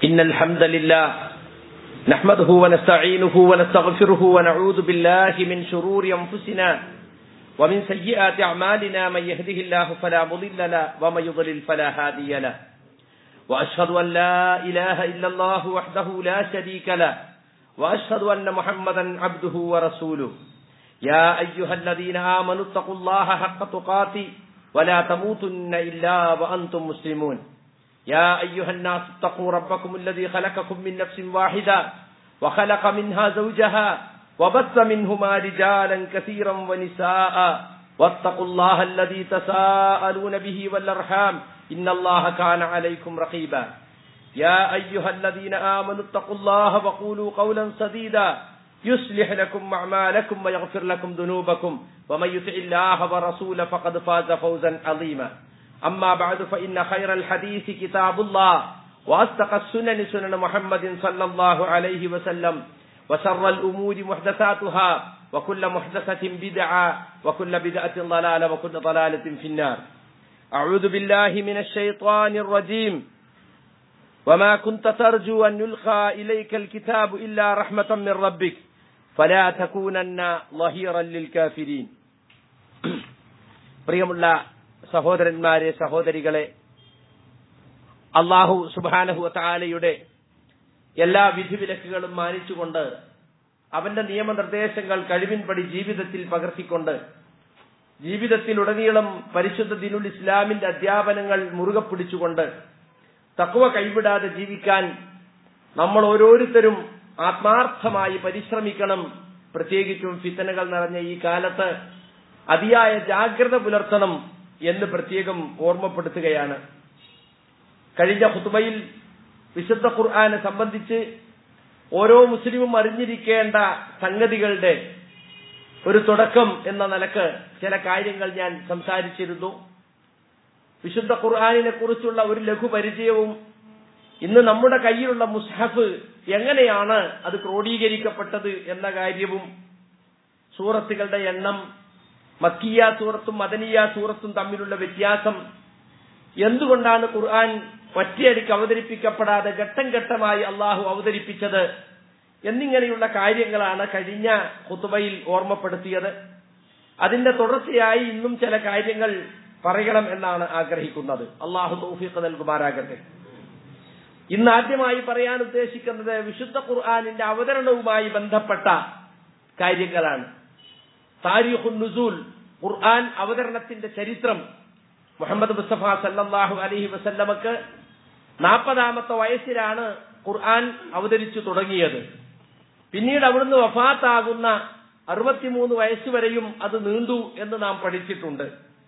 إن الحمد لله نحمده ونستعينه ونستغفره ونعوذ بالله من شرور أنفسنا ومن سيئات أعمالنا من يهده الله فلا مضل له ومن يضلل فلا هادي له وأشهد أن لا إله إلا الله وحده لا شريك له وأشهد أن محمدا عبده ورسوله يا أيها الذين آمنوا اتقوا الله حق تقاته ولا تموتن إلا وأنتم مسلمون يا أيها الناس اتقوا ربكم الذي خلقكم من نفس واحدة وخلق منها زوجها وبث منهما رجالا كثيرا ونساء واتقوا الله الذي تساءلون به والأرحام إن الله كان عليكم رقيبا يا أيها الذين آمنوا اتقوا الله وقولوا قولا سديدا يصلح لكم أعمالكم ويغفر لكم ذنوبكم ومن يطع الله ورسوله فقد فاز فوزا عظيما أما بعد فإن خير الحديث كتاب الله وأصدق السنن سنن محمد صلى الله عليه وسلم وشر الأمور محدثاتها وكل محدثة بدعة وكل بدعة ضلالة وكل ضلالة في النار أعوذ بالله من الشيطان الرجيم وما كنت ترجو أن يلقى إليك الكتاب إلا رحمة من ربك فلا تكونن ظهيرا للكافرين പ്രിയമുള്ള സഹോദരന്മാരെ സഹോദരികളെ അള്ളാഹു സുബാനഹു താലയുടെ എല്ലാ വിധിവിലക്കുകളും മാനിച്ചുകൊണ്ട് അവന്റെ നിയമനിർദ്ദേശങ്ങൾ കഴിവിൻപടി ജീവിതത്തിൽ പകർത്തിക്കൊണ്ട് ജീവിതത്തിലുടനീളം പരിശുദ്ധ ദിനുൽ ഇസ്ലാമിന്റെ അധ്യാപനങ്ങൾ മുറുകെ പിടിച്ചുകൊണ്ട് തക്കുവ കൈവിടാതെ ജീവിക്കാൻ നമ്മൾ ഓരോരുത്തരും ആത്മാർത്ഥമായി പരിശ്രമിക്കണം പ്രത്യേകിച്ചും ഫിത്തനകൾ നിറഞ്ഞ ഈ കാലത്ത് അതിയായ ജാഗ്രത പുലർത്തണം എന്ന് പ്രത്യേകം ഓർമ്മപ്പെടുത്തുകയാണ് കഴിഞ്ഞ ഹുത്തുബയിൽ വിശുദ്ധ ഖുർആനെ സംബന്ധിച്ച് ഓരോ മുസ്ലിമും അറിഞ്ഞിരിക്കേണ്ട സംഗതികളുടെ ഒരു തുടക്കം എന്ന നിലക്ക് ചില കാര്യങ്ങൾ ഞാൻ സംസാരിച്ചിരുന്നു വിശുദ്ധ ഖുർആാനിനെ കുറിച്ചുള്ള ഒരു ലഘുപരിചയവും ഇന്ന് നമ്മുടെ കയ്യിലുള്ള മുസ്ഹഫ് എങ്ങനെയാണ് അത് ക്രോഡീകരിക്കപ്പെട്ടത് എന്ന കാര്യവും സൂറത്തുകളുടെ എണ്ണം മക്കിയ സൂറത്തും മദനിയ സൂറത്തും തമ്മിലുള്ള വ്യത്യാസം എന്തുകൊണ്ടാണ് ഖുർആൻ ഒറ്റയടിക്ക് അവതരിപ്പിക്കപ്പെടാതെ ഘട്ടം ഘട്ടമായി അള്ളാഹു അവതരിപ്പിച്ചത് എന്നിങ്ങനെയുള്ള കാര്യങ്ങളാണ് കഴിഞ്ഞ കുത്തുബയിൽ ഓർമ്മപ്പെടുത്തിയത് അതിന്റെ തുടർച്ചയായി ഇന്നും ചില കാര്യങ്ങൾ പറയണം എന്നാണ് ആഗ്രഹിക്കുന്നത് അള്ളാഹു തൗഫീഖ് നൽകുമാരാകട്ടെ ഇന്ന് ആദ്യമായി പറയാൻ ഉദ്ദേശിക്കുന്നത് വിശുദ്ധ ഖുർആാനിന്റെ അവതരണവുമായി ബന്ധപ്പെട്ട കാര്യങ്ങളാണ് താരിഖുൻ നുസൂൽ ഖുർആൻ അവതരണത്തിന്റെ ചരിത്രം മുഹമ്മദ് മുസ്തഫ സല്ലാഹു അലഹി വസല്ലമക്ക് നാൽപ്പതാമത്തെ വയസ്സിലാണ് ഖുർആൻ അവതരിച്ചു തുടങ്ങിയത് പിന്നീട് അവിടുന്ന് വഫാത്താകുന്ന അറുപത്തിമൂന്ന് വയസ്സുവരെയും അത് നീണ്ടു എന്ന് നാം പഠിച്ചിട്ടുണ്ട്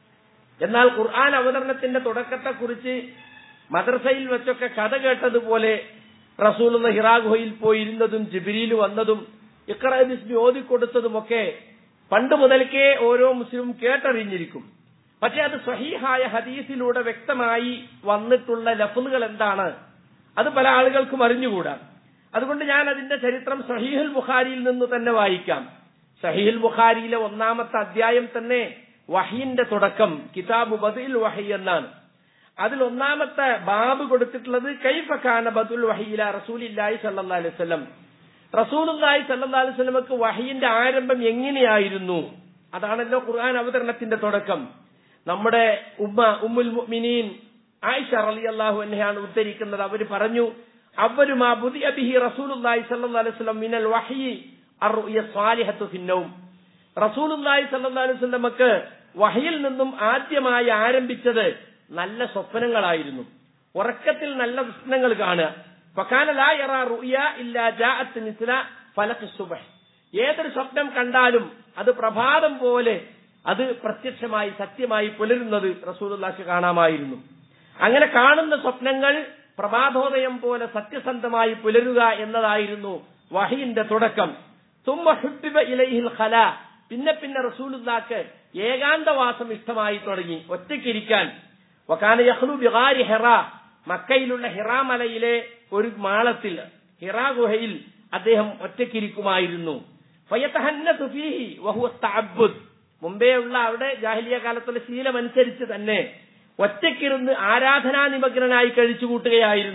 എന്നാൽ ഖുർആൻ അവതരണത്തിന്റെ തുടക്കത്തെക്കുറിച്ച് മദ്രസയിൽ വെച്ചൊക്കെ കഥ കേട്ടതുപോലെ റസൂൽ ഹിറാഗുഹയിൽ പോയിരുന്നതും ജിബിരിയിൽ വന്നതും ഇക്രബിസ്മി ഓതിക്കൊടുത്തതുമൊക്കെ പണ്ട് മുതൽക്കേ ഓരോ മുസ്ലിം കേട്ടറിഞ്ഞിരിക്കും പക്ഷെ അത് സഹീഹായ ഹദീസിലൂടെ വ്യക്തമായി വന്നിട്ടുള്ള ലഫുകൾ എന്താണ് അത് പല ആളുകൾക്കും അറിഞ്ഞുകൂടാ അതുകൊണ്ട് ഞാൻ അതിന്റെ ചരിത്രം സഹീഹുൽ ബുഖാരിയിൽ നിന്ന് തന്നെ വായിക്കാം സഹീഹുൽ ബുഖാരിയിലെ ഒന്നാമത്തെ അധ്യായം തന്നെ വഹീന്റെ തുടക്കം കിതാബ് ബദുൽ വഹി എന്നാണ് അതിൽ ഒന്നാമത്തെ ബാബ് കൊടുത്തിട്ടുള്ളത് കൈഫഖാന ബദുൽ വഹിയില റസൂലില്ലായി സല്ലാ അലൈഹി സ്വലം റസൂലുല്ലായി സല്ലാ അലൈഹി സ്വലമക്ക് വഹീന്റെ ആരംഭം എങ്ങനെയായിരുന്നു അതാണല്ലോ ഖുർആൻ അവതരണത്തിന്റെ തുടക്കം നമ്മുടെ ഉമ്മ ഉമ്മുൽ മുഅ്മിനീൻ ആയിഷ റളിയല്ലാഹു അൻഹയാണ് ഉദ്ധരിക്കുന്നത് അവർ പറഞ്ഞു അവരുമാ ബുദിയ ബിഹി റസൂലുള്ളാഹി സ്വല്ലല്ലാഹു അലൈഹി വസല്ലം മിനൽ വഹയി അർറുയ സ്വാലിഹത്തു ഫിന്നൗം റസൂലുള്ളാഹി സ്വല്ലല്ലാഹു അലൈഹി വസല്ലമക്ക് വഹയിൽ നിന്നും ആദ്യമായി ആരംഭിച്ചത് നല്ല സ്വപ്നങ്ങളായിരുന്നു ഉറക്കത്തിൽ നല്ല സ്വപ്നങ്ങൾ കാണുക ഫകാന ലാ യറാ റുയ ഇല്ലാ ജാഅത്ത് മിസ്ല ഫലഖ് സുബ്ഹ് ഏതൊരു സ്വപ്നം കണ്ടാലും അത് പ്രഭാതം പോലെ അത് പ്രത്യക്ഷമായി സത്യമായി പുലരുന്നത് റസൂലുള്ളാഹിക്ക് കാണാമായിരുന്നു അങ്ങനെ കാണുന്ന സ്വപ്നങ്ങൾ പ്രഭാതോദയം പോലെ സത്യസന്ധമായി പുലരുക എന്നതായിരുന്നു വഹീന്റെ തുടക്കം തുമ്മ ഹുബിബ ഇലൈഹിൽ ഖല പിന്നെ പിന്നെ റസൂലുള്ളാക്ക് ഏകാന്തവാസം ഇഷ്ടമായി തുടങ്ങി ഒറ്റയ്ക്കിരിക്കാൻ വക്കാന യഹ്ലു ബിഗാരി ഹെറ മക്കയിലുള്ള ഹിറാ മലയിലെ ഒരു മാളത്തിൽ ഹിറാ ഗുഹയിൽ അദ്ദേഹം ഒറ്റയ്ക്കിരിക്കുമായിരുന്നു ഫയതഹന്നസു ഫീഹി വഹുവ തഅബ്ബുദ് മുമ്പേ ഉള്ള അവിടെ ജാഹിലിയ കാലത്തുള്ള ശീലമനുസരിച്ച് തന്നെ ഒറ്റയ്ക്കിരുന്ന് ആരാധനാ നിമഗ്നനായി കഴിച്ചുകൂട്ടുകയായിരുന്നു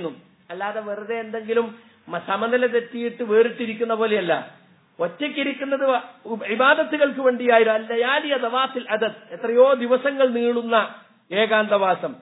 അല്ലാതെ വെറുതെ എന്തെങ്കിലും മ- സമനില തെറ്റിയിട്ട് വേറിട്ടിരിക്കുന്ന പോലെയല്ല ഒറ്റയ്ക്കിരിക്കുന്നത് വ- ഉ- ഇബാദത്തുകൾക്ക് വേണ്ടിയായിരുന്നു അല്ലയാലി അഥവാത്തിൽ അതത് എത്രയോ ദിവസങ്ങൾ നീളുന്ന ഏകാന്തവാസം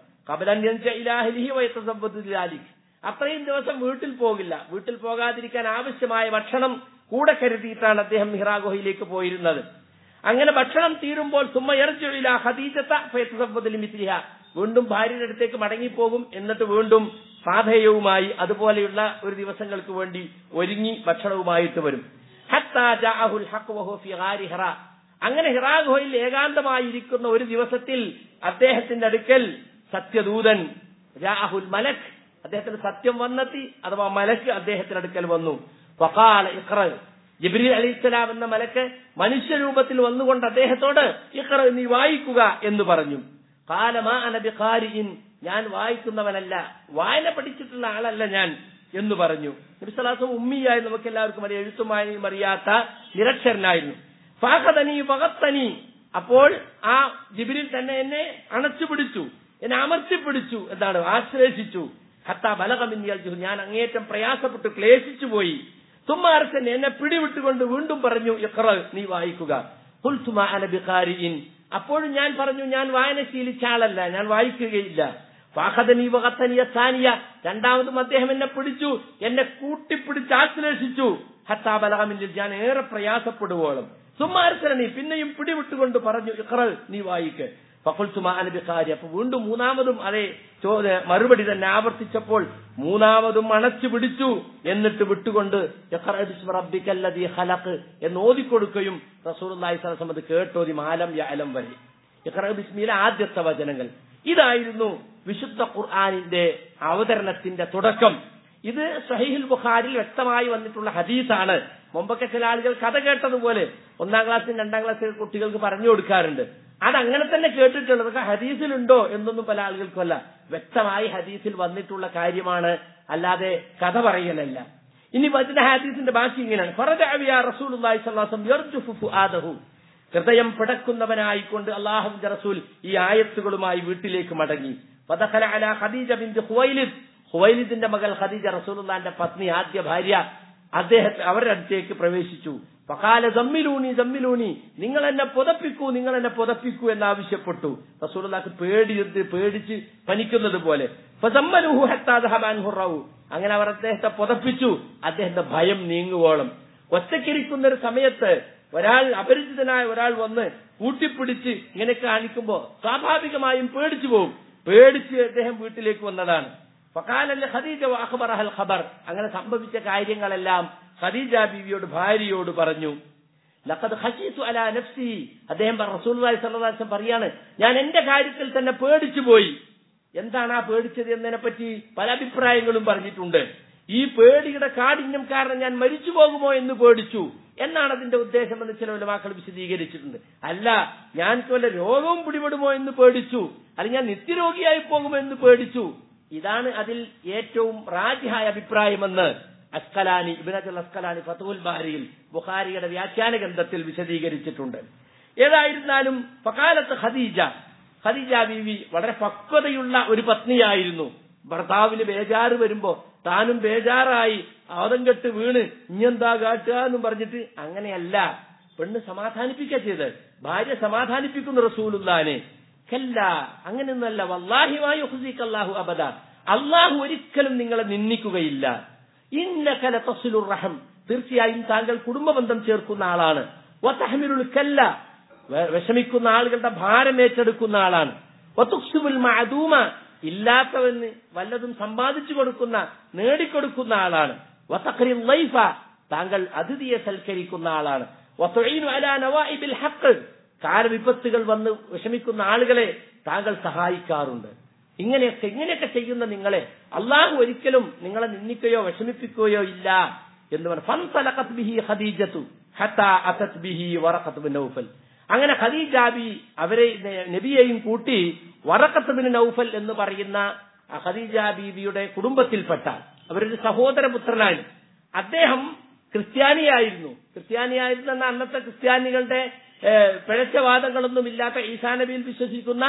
കബലന്യൻലാലിക് അത്രയും ദിവസം വീട്ടിൽ പോകില്ല വീട്ടിൽ പോകാതിരിക്കാൻ ആവശ്യമായ ഭക്ഷണം കൂടെ കരുതിയിട്ടാണ് അദ്ദേഹം ഹിറാ ഗുഹയിലേക്ക് പോയിരുന്നത് അങ്ങനെ ഭക്ഷണം തീരുമ്പോൾ സുമ്മയർജുല ഹദീജത്ത ഫയത്തസബ്ബദിലിമിസ്ലിഹ വീണ്ടും ഭാര്യയുടെ അടുത്തേക്ക് മടങ്ങിപ്പോകും എന്നിട്ട് വീണ്ടും സാധേയവുമായി അതുപോലെയുള്ള ഒരു ദിവസങ്ങൾക്ക് വേണ്ടി ഒരുങ്ങി ഭക്ഷണവുമായിട്ട് വരും ഹത്താ ജാഅഹുൽ ഹഖ് വഹുവ ഫി ഗാരി ഹിറ അങ്ങനെ ഹിറാ ഗുഹയിൽ ഏകാന്തമായിരിക്കുന്ന ഒരു ദിവസത്തിൽ അദ്ദേഹത്തിന്റെ അടുക്കൽ സത്യദൂതൻ ജാഅഹുൽ മലക് അദ്ദേഹത്തിന് സത്യം വന്നെത്തി അഥവാ മലക്ക് അദ്ദേഹത്തിന്റെ അടുക്കൽ വന്നു ഫഖാല ഇഖ്റ ജിബ്രീൽ അലൈഹിസ്സലാം എന്ന മലക്ക് മനുഷ്യരൂപത്തിൽ വന്നുകൊണ്ട് അദ്ദേഹത്തോട് ഇഖ്റ നീ വായിക്കുക എന്ന് പറഞ്ഞു കാലമാ അനബി ഖാരിജിൻ ഞാൻ വായിക്കുന്നവനല്ല വായന പഠിച്ചിട്ടുള്ള ആളല്ല ഞാൻ എന്ന് പറഞ്ഞു നബിസ്വലാസം ഉമ്മിയായി നമുക്ക് എല്ലാവർക്കും അറിയാം എഴുത്തും വായനയും അറിയാത്ത നിരക്ഷരനായിരുന്നു ഫാഹതനി പകത്തനി അപ്പോൾ ആ ജിബിരിൽ തന്നെ എന്നെ അണച്ചു പിടിച്ചു എന്നെ അമർത്തി പിടിച്ചു എന്താണ് ആശ്ലേഷിച്ചു ഹത്ത ബലകമിന്നിയാൽ ഞാൻ അങ്ങേറ്റം പ്രയാസപ്പെട്ട് ക്ലേശിച്ചു പോയി തുമ്മാർസൻ എന്നെ പിടിവിട്ടുകൊണ്ട് വീണ്ടും പറഞ്ഞു ഇഖ്റ നീ വായിക്കുക ഖുൽതുമാ അന ബിഖാരിഇൻ അപ്പോഴും ഞാൻ പറഞ്ഞു ഞാൻ വായന ശീലിച്ച ആളല്ല ഞാൻ വായിക്കുകയില്ല ഫാഹദനി വഖത്തനിയ സാനിയ രണ്ടാമതും അദ്ദേഹം എന്നെ പിടിച്ചു എന്നെ കൂട്ടിപ്പിടിച്ച് ആശ്ലേഷിച്ചു ഹത്താ ബലകമിന്നിൽ ഞാൻ ഏറെ പ്രയാസപ്പെടുവോളം സുമാർസരണി പിന്നെയും പിടിവിട്ടുകൊണ്ട് പറഞ്ഞു ഇഖ്റ നീ വായിക്ക് ഫഖുൽതുമാ അന ബിഖാരി അപ്പൊ വീണ്ടും മൂന്നാമതും അതേ ചോദ്യ മറുപടി തന്നെ ആവർത്തിച്ചപ്പോൾ മൂന്നാമതും അണച്ചു പിടിച്ചു എന്നിട്ട് വിട്ടുകൊണ്ട് ഇഖ്റ ബിസ്മി റബ്ബിക്കല്ലദീ ഖലഖ് എന്ന് ഓതിക്കൊടുക്കുകയും റസൂലുള്ളാഹി സ്വല്ലല്ലാഹു അലൈഹി വസല്ലം അത് കേട്ടോതി മാലം യഅലം വരെ ഇഖ്റ ബിസ്മിയിലെ ആദ്യത്തെ വചനങ്ങൾ ഇതായിരുന്നു വിശുദ്ധ ഖുർആാനിന്റെ അവതരണത്തിന്റെ തുടക്കം ഇത് സഹീഹുൽ ബുഖാരിൽ വ്യക്തമായി വന്നിട്ടുള്ള ഹദീസാണ് മുമ്പൊക്കെ ചില ആളുകൾ കഥ കേട്ടതുപോലെ ഒന്നാം ക്ലാസ്സിൽ രണ്ടാം ക്ലാസ്സിൽ കുട്ടികൾക്ക് പറഞ്ഞു കൊടുക്കാറുണ്ട് അത് അങ്ങനെ തന്നെ കേട്ടിട്ടുള്ളത് അതൊക്കെ ഹദീസിലുണ്ടോ എന്നൊന്നും പല ആളുകൾക്കും അല്ല വ്യക്തമായി ഹദീസിൽ വന്നിട്ടുള്ള കാര്യമാണ് അല്ലാതെ കഥ പറയലല്ല ഇനി വചന ഹദീസിന്റെ ബാക്കി ഇങ്ങനെയാണ് ഫറജ അബിയ റസൂലുള്ളാഹി സ്വല്ലല്ലാഹു അലൈഹി വസല്ലം യർജുഫു ഫുആദഹു ഹൃദയം പിടക്കുന്നവനായിക്കൊണ്ട് അള്ളാഹുവിന്റെ റസൂൽ ഈ ആയത്തുകളുമായി വീട്ടിലേക്ക് മടങ്ങി ഫദഖല അലാ ഖദീജ ബിൻത് ഖുവൈലിദ് ഖുവൈലിദിന്റെ മകൾ ഖദീജ റസൂലുള്ളാന്റെ പത്നി ആദ്യ ഭാര്യ അദ്ദേഹത്തെ അവരുടെ അടുത്തേക്ക് പ്രവേശിച്ചു ഫഖാല ജമ്മിലൂനി ജമ്മിലൂനി നിങ്ങൾ എന്നെ പുതപ്പിക്കൂ നിങ്ങൾ എന്നെ പുതപ്പിക്കൂ എന്ന് ആവശ്യപ്പെട്ടു റസൂലുള്ളാക്ക് പേടി പേടിച്ച് പനിക്കുന്നത് പോലെ ഫസമ്മലുഹു ഹത്താ ദഹബ അൻഹു റൗ. അങ്ങനെ അവർ അദ്ദേഹത്തെ പുതപ്പിച്ചു അദ്ദേഹത്തെ ഭയം നീങ്ങുവോളം ഒറ്റയ്ക്കിരിക്കുന്ന ഒരു സമയത്ത് ഒരാൾ അപരിചിതനായ ഒരാൾ വന്ന് കൂട്ടിപ്പിടിച്ച് ഇങ്ങനെ കാണിക്കുമ്പോ സ്വാഭാവികമായും പേടിച്ചു പോകും പേടിച്ച് അദ്ദേഹം വീട്ടിലേക്ക് വന്നതാണ് ഫക്കാലല്ല ഖദീജ അഖബറഹൽ ഖബർ അങ്ങനെ സംഭവിച്ച കാര്യങ്ങളെല്ലാം ഖദീജ ബീവിയോട് ഭാര്യയോട് പറഞ്ഞു ലഖദ് ഖശീതു അലാ നഫ്സി അദ്ദേഹം റസൂലുള്ളാഹി സ്വല്ലല്ലാഹു അലൈഹി വസല്ലം പറയാണ് ഞാൻ എന്റെ കാര്യത്തിൽ തന്നെ പേടിച്ചു പോയി എന്താണ് ആ പേടിച്ചത് എന്നതിനെ പറ്റി പല അഭിപ്രായങ്ങളും പറഞ്ഞിട്ടുണ്ട് ഈ പേടിയുടെ കാഠിന്യം കാരണം ഞാൻ മരിച്ചു പോകുമോ എന്ന് പേടിച്ചു എന്നാണ് അതിന്റെ ഉദ്ദേശം എന്ന് ചില ഉലമാക്കൾ വിശദീകരിച്ചിട്ടുണ്ട് അല്ല ഞാൻ വല്ല രോഗവും പിടിപെടുമോ എന്ന് പേടിച്ചു അല്ലെങ്കിൽ ഞാൻ നിത്യരോഗിയായി പോകുമോ എന്ന് പേടിച്ചു ഇതാണ് അതിൽ ഏറ്റവും റാജിഹായ അഭിപ്രായമെന്ന് അസ്കലാനി ഇബിനജുൽ അസ്കലാനി ഫതുൽ ബാരിയിൽ ബുഖാരിയുടെ വ്യാഖ്യാന ഗ്രന്ഥത്തിൽ വിശദീകരിച്ചിട്ടുണ്ട് ഏതായിരുന്നാലും ഫക്കാലത്ത് ഖദീജ ഖദീജ ബീവി വളരെ പക്വതയുള്ള ഒരു പത്നിയായിരുന്നു ഭർത്താവിന് ബേജാറ് വരുമ്പോ താനും ബേജാറായി ആദം കെട്ട് വീണ് ഇഞ്ഞെന്താ കാട്ടുക എന്നും പറഞ്ഞിട്ട് അങ്ങനെയല്ല പെണ്ണ് സമാധാനിപ്പിക്കുക ചെയ്ത് ഭാര്യ സമാധാനിപ്പിക്കുന്ന റസൂലുല്ലാനെ കല്ല അങ്ങനെയൊന്നല്ല വല്ലാഹിമായി അള്ളാഹു അബദ അള്ളാഹു ഒരിക്കലും നിങ്ങളെ നിന്ദിക്കുകയില്ല ഇന്ന കല തസ്ലുർ റഹം തീർച്ചയായും താങ്കൾ കുടുംബബന്ധം ചേർക്കുന്ന ആളാണ് വതഹ്മിലുൽ കല്ല വെ- വിഷമിക്കുന്ന ആളുകളുടെ ഭാരം ഏറ്റെടുക്കുന്ന ആളാണ് വതുക്സുബുൽ മഅദൂമ ഇല്ലാത്തവന് വല്ലതും സമ്പാദിച്ചു കൊടുക്കുന്ന നേടിക്കൊടുക്കുന്ന ആളാണ് വതഖരി ലൈഫ താങ്കൾ അതിഥിയെ സൽക്കരിക്കുന്ന ആളാണ് വതുഈനു അലാ നവാഇബിൽ ഹഖ് കാലവിപത്തുകൾ വന്ന് വിഷമിക്കുന്ന ആളുകളെ താങ്കൾ സഹായിക്കാറുണ്ട് ഇങ്ങനെയൊക്കെ ഇങ്ങനെയൊക്കെ ചെയ്യുന്ന നിങ്ങളെ അള്ളാഹു ഒരിക്കലും നിങ്ങളെ നിന്ദിക്കുകയോ വിഷമിപ്പിക്കുകയോ ഇല്ല എന്ന് പറഞ്ഞു ഫൻസലഖത് ബിഹി ഖദീജത്തു ഹത്താ അസത് ബിഹി വറഖത്ത് ബിൻ നൗഫൽ അങ്ങനെ ഖദീജാബി അവരെ ന- നബിയെയും കൂട്ടി വറഖത്ത് ബിൻ നൗഫൽ എന്ന് പറയുന്ന ആ ഖദീജ ബീബിയുടെ കുടുംബത്തിൽപ്പെട്ട അവരൊരു സഹോദരപുത്രനാണ് അദ്ദേഹം ക്രിസ്ത്യാനിയായിരുന്നു ക്രിസ്ത്യാനിയായിരുന്നു എന്ന അന്നത്തെ ക്രിസ്ത്യാനികളുടെ ഏഹ്, പിഴച്ചവാദങ്ങളൊന്നും ഇല്ലാത്ത ഈസാ നബിയിൽ വിശ്വസിക്കുന്ന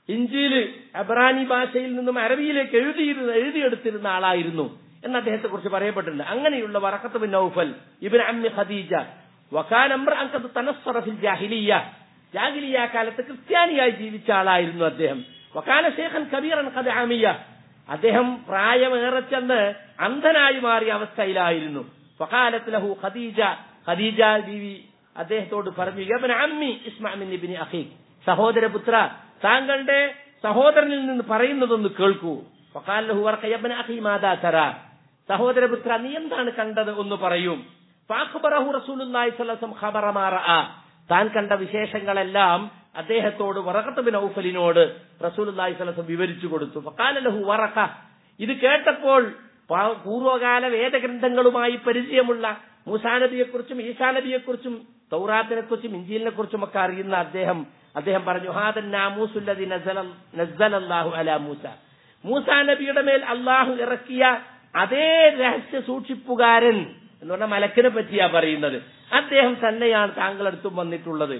ഇഞ്ചിയില് അബ്രാനി ഭാഷയിൽ നിന്നും അറബിയിലേക്ക് എഴുതിയിരുന്ന എഴുതിയെടുത്തിരുന്ന ആളായിരുന്നു എന്ന് അദ്ദേഹത്തെ കുറിച്ച് പറയപ്പെട്ടിട്ടുണ്ട് അങ്ങനെയുള്ള വറക്കത്ത് ബിൻ നൗഫൽ ഇബിൻ അമ്മി ഖദീജ വക്കാൻ അങ്കത് തനസ്സറഫിൽ ജാഹിലിയ ജാഹിലിയ കാലത്ത് ക്രിസ്ത്യാനിയായി ജീവിച്ച ആളായിരുന്നു അദ്ദേഹം വക്കാന ശേഖൻ കബീറൻ ഖദ ആമിയ അദ്ദേഹം പ്രായമേറെ ചെന്ന് അന്ധനായി മാറിയ അവസ്ഥയിലായിരുന്നു ഫഖാലത്ത് ലഹു ഖദീജ ഖദീജ ബീവി അദ്ദേഹത്തോട് പറഞ്ഞു യബ്ന അമ്മി ഇസ്മാമിൻ ഇബ്നി അഖീ സഹോദരപുത്ര താങ്കളുടെ സഹോദരനിൽ നിന്ന് പറയുന്നതൊന്ന് കേൾക്കൂ ഫഖാല ലഹു വർഖ യബ്ന അഖീ മാദാ തറാ സഹോദരപുത്ര നീ എന്താണ് കണ്ടത് ഒന്ന് പറയൂ ഫാഖബറഹു റസൂലുള്ളാഹി സ്വല്ലല്ലാഹു അലൈഹി വസല്ലം ഖബറ മാ റആ താൻ കണ്ട വിശേഷങ്ങളെല്ലാം അദ്ദേഹത്തോട് വറഖത്ത് ബിൻ ഔഫലിനോട് റസൂലുള്ളാഹി സ്വല്ലല്ലാഹു അലൈഹി വസല്ലം വിവരിച്ചു കൊടുത്തു ഫഖാല ലഹു വറഖ ഇത് കേട്ടപ്പോൾ പ- പൂർവ്വകാല വേദഗ്രന്ഥങ്ങളുമായി പരിചയമുള്ള മൂസാ നബിയെക്കുറിച്ചും ഈസാ നബിയെക്കുറിച്ചും തൗറാത്തിനെക്കുറിച്ചും ഇഞ്ചീലിനെ കുറിച്ചും ഒക്കെ അറിയുന്ന അദ്ദേഹം അദ്ദേഹം പറഞ്ഞു ഹാദൻ നാമൂസുല്ലദി നസ്സല- നസ്സലല്ലാഹു അലാ മൂസ മൂസാ നബിയുടെ മേൽ അള്ളാഹു ഇറക്കിയ അതേ രഹസ്യ സൂക്ഷിപ്പുകാരൻ എന്ന് പറഞ്ഞ മലക്കിനെ പറ്റിയാ പറയുന്നത് അദ്ദേഹം തന്നെയാണ് താങ്കളടുത്തും വന്നിട്ടുള്ളത്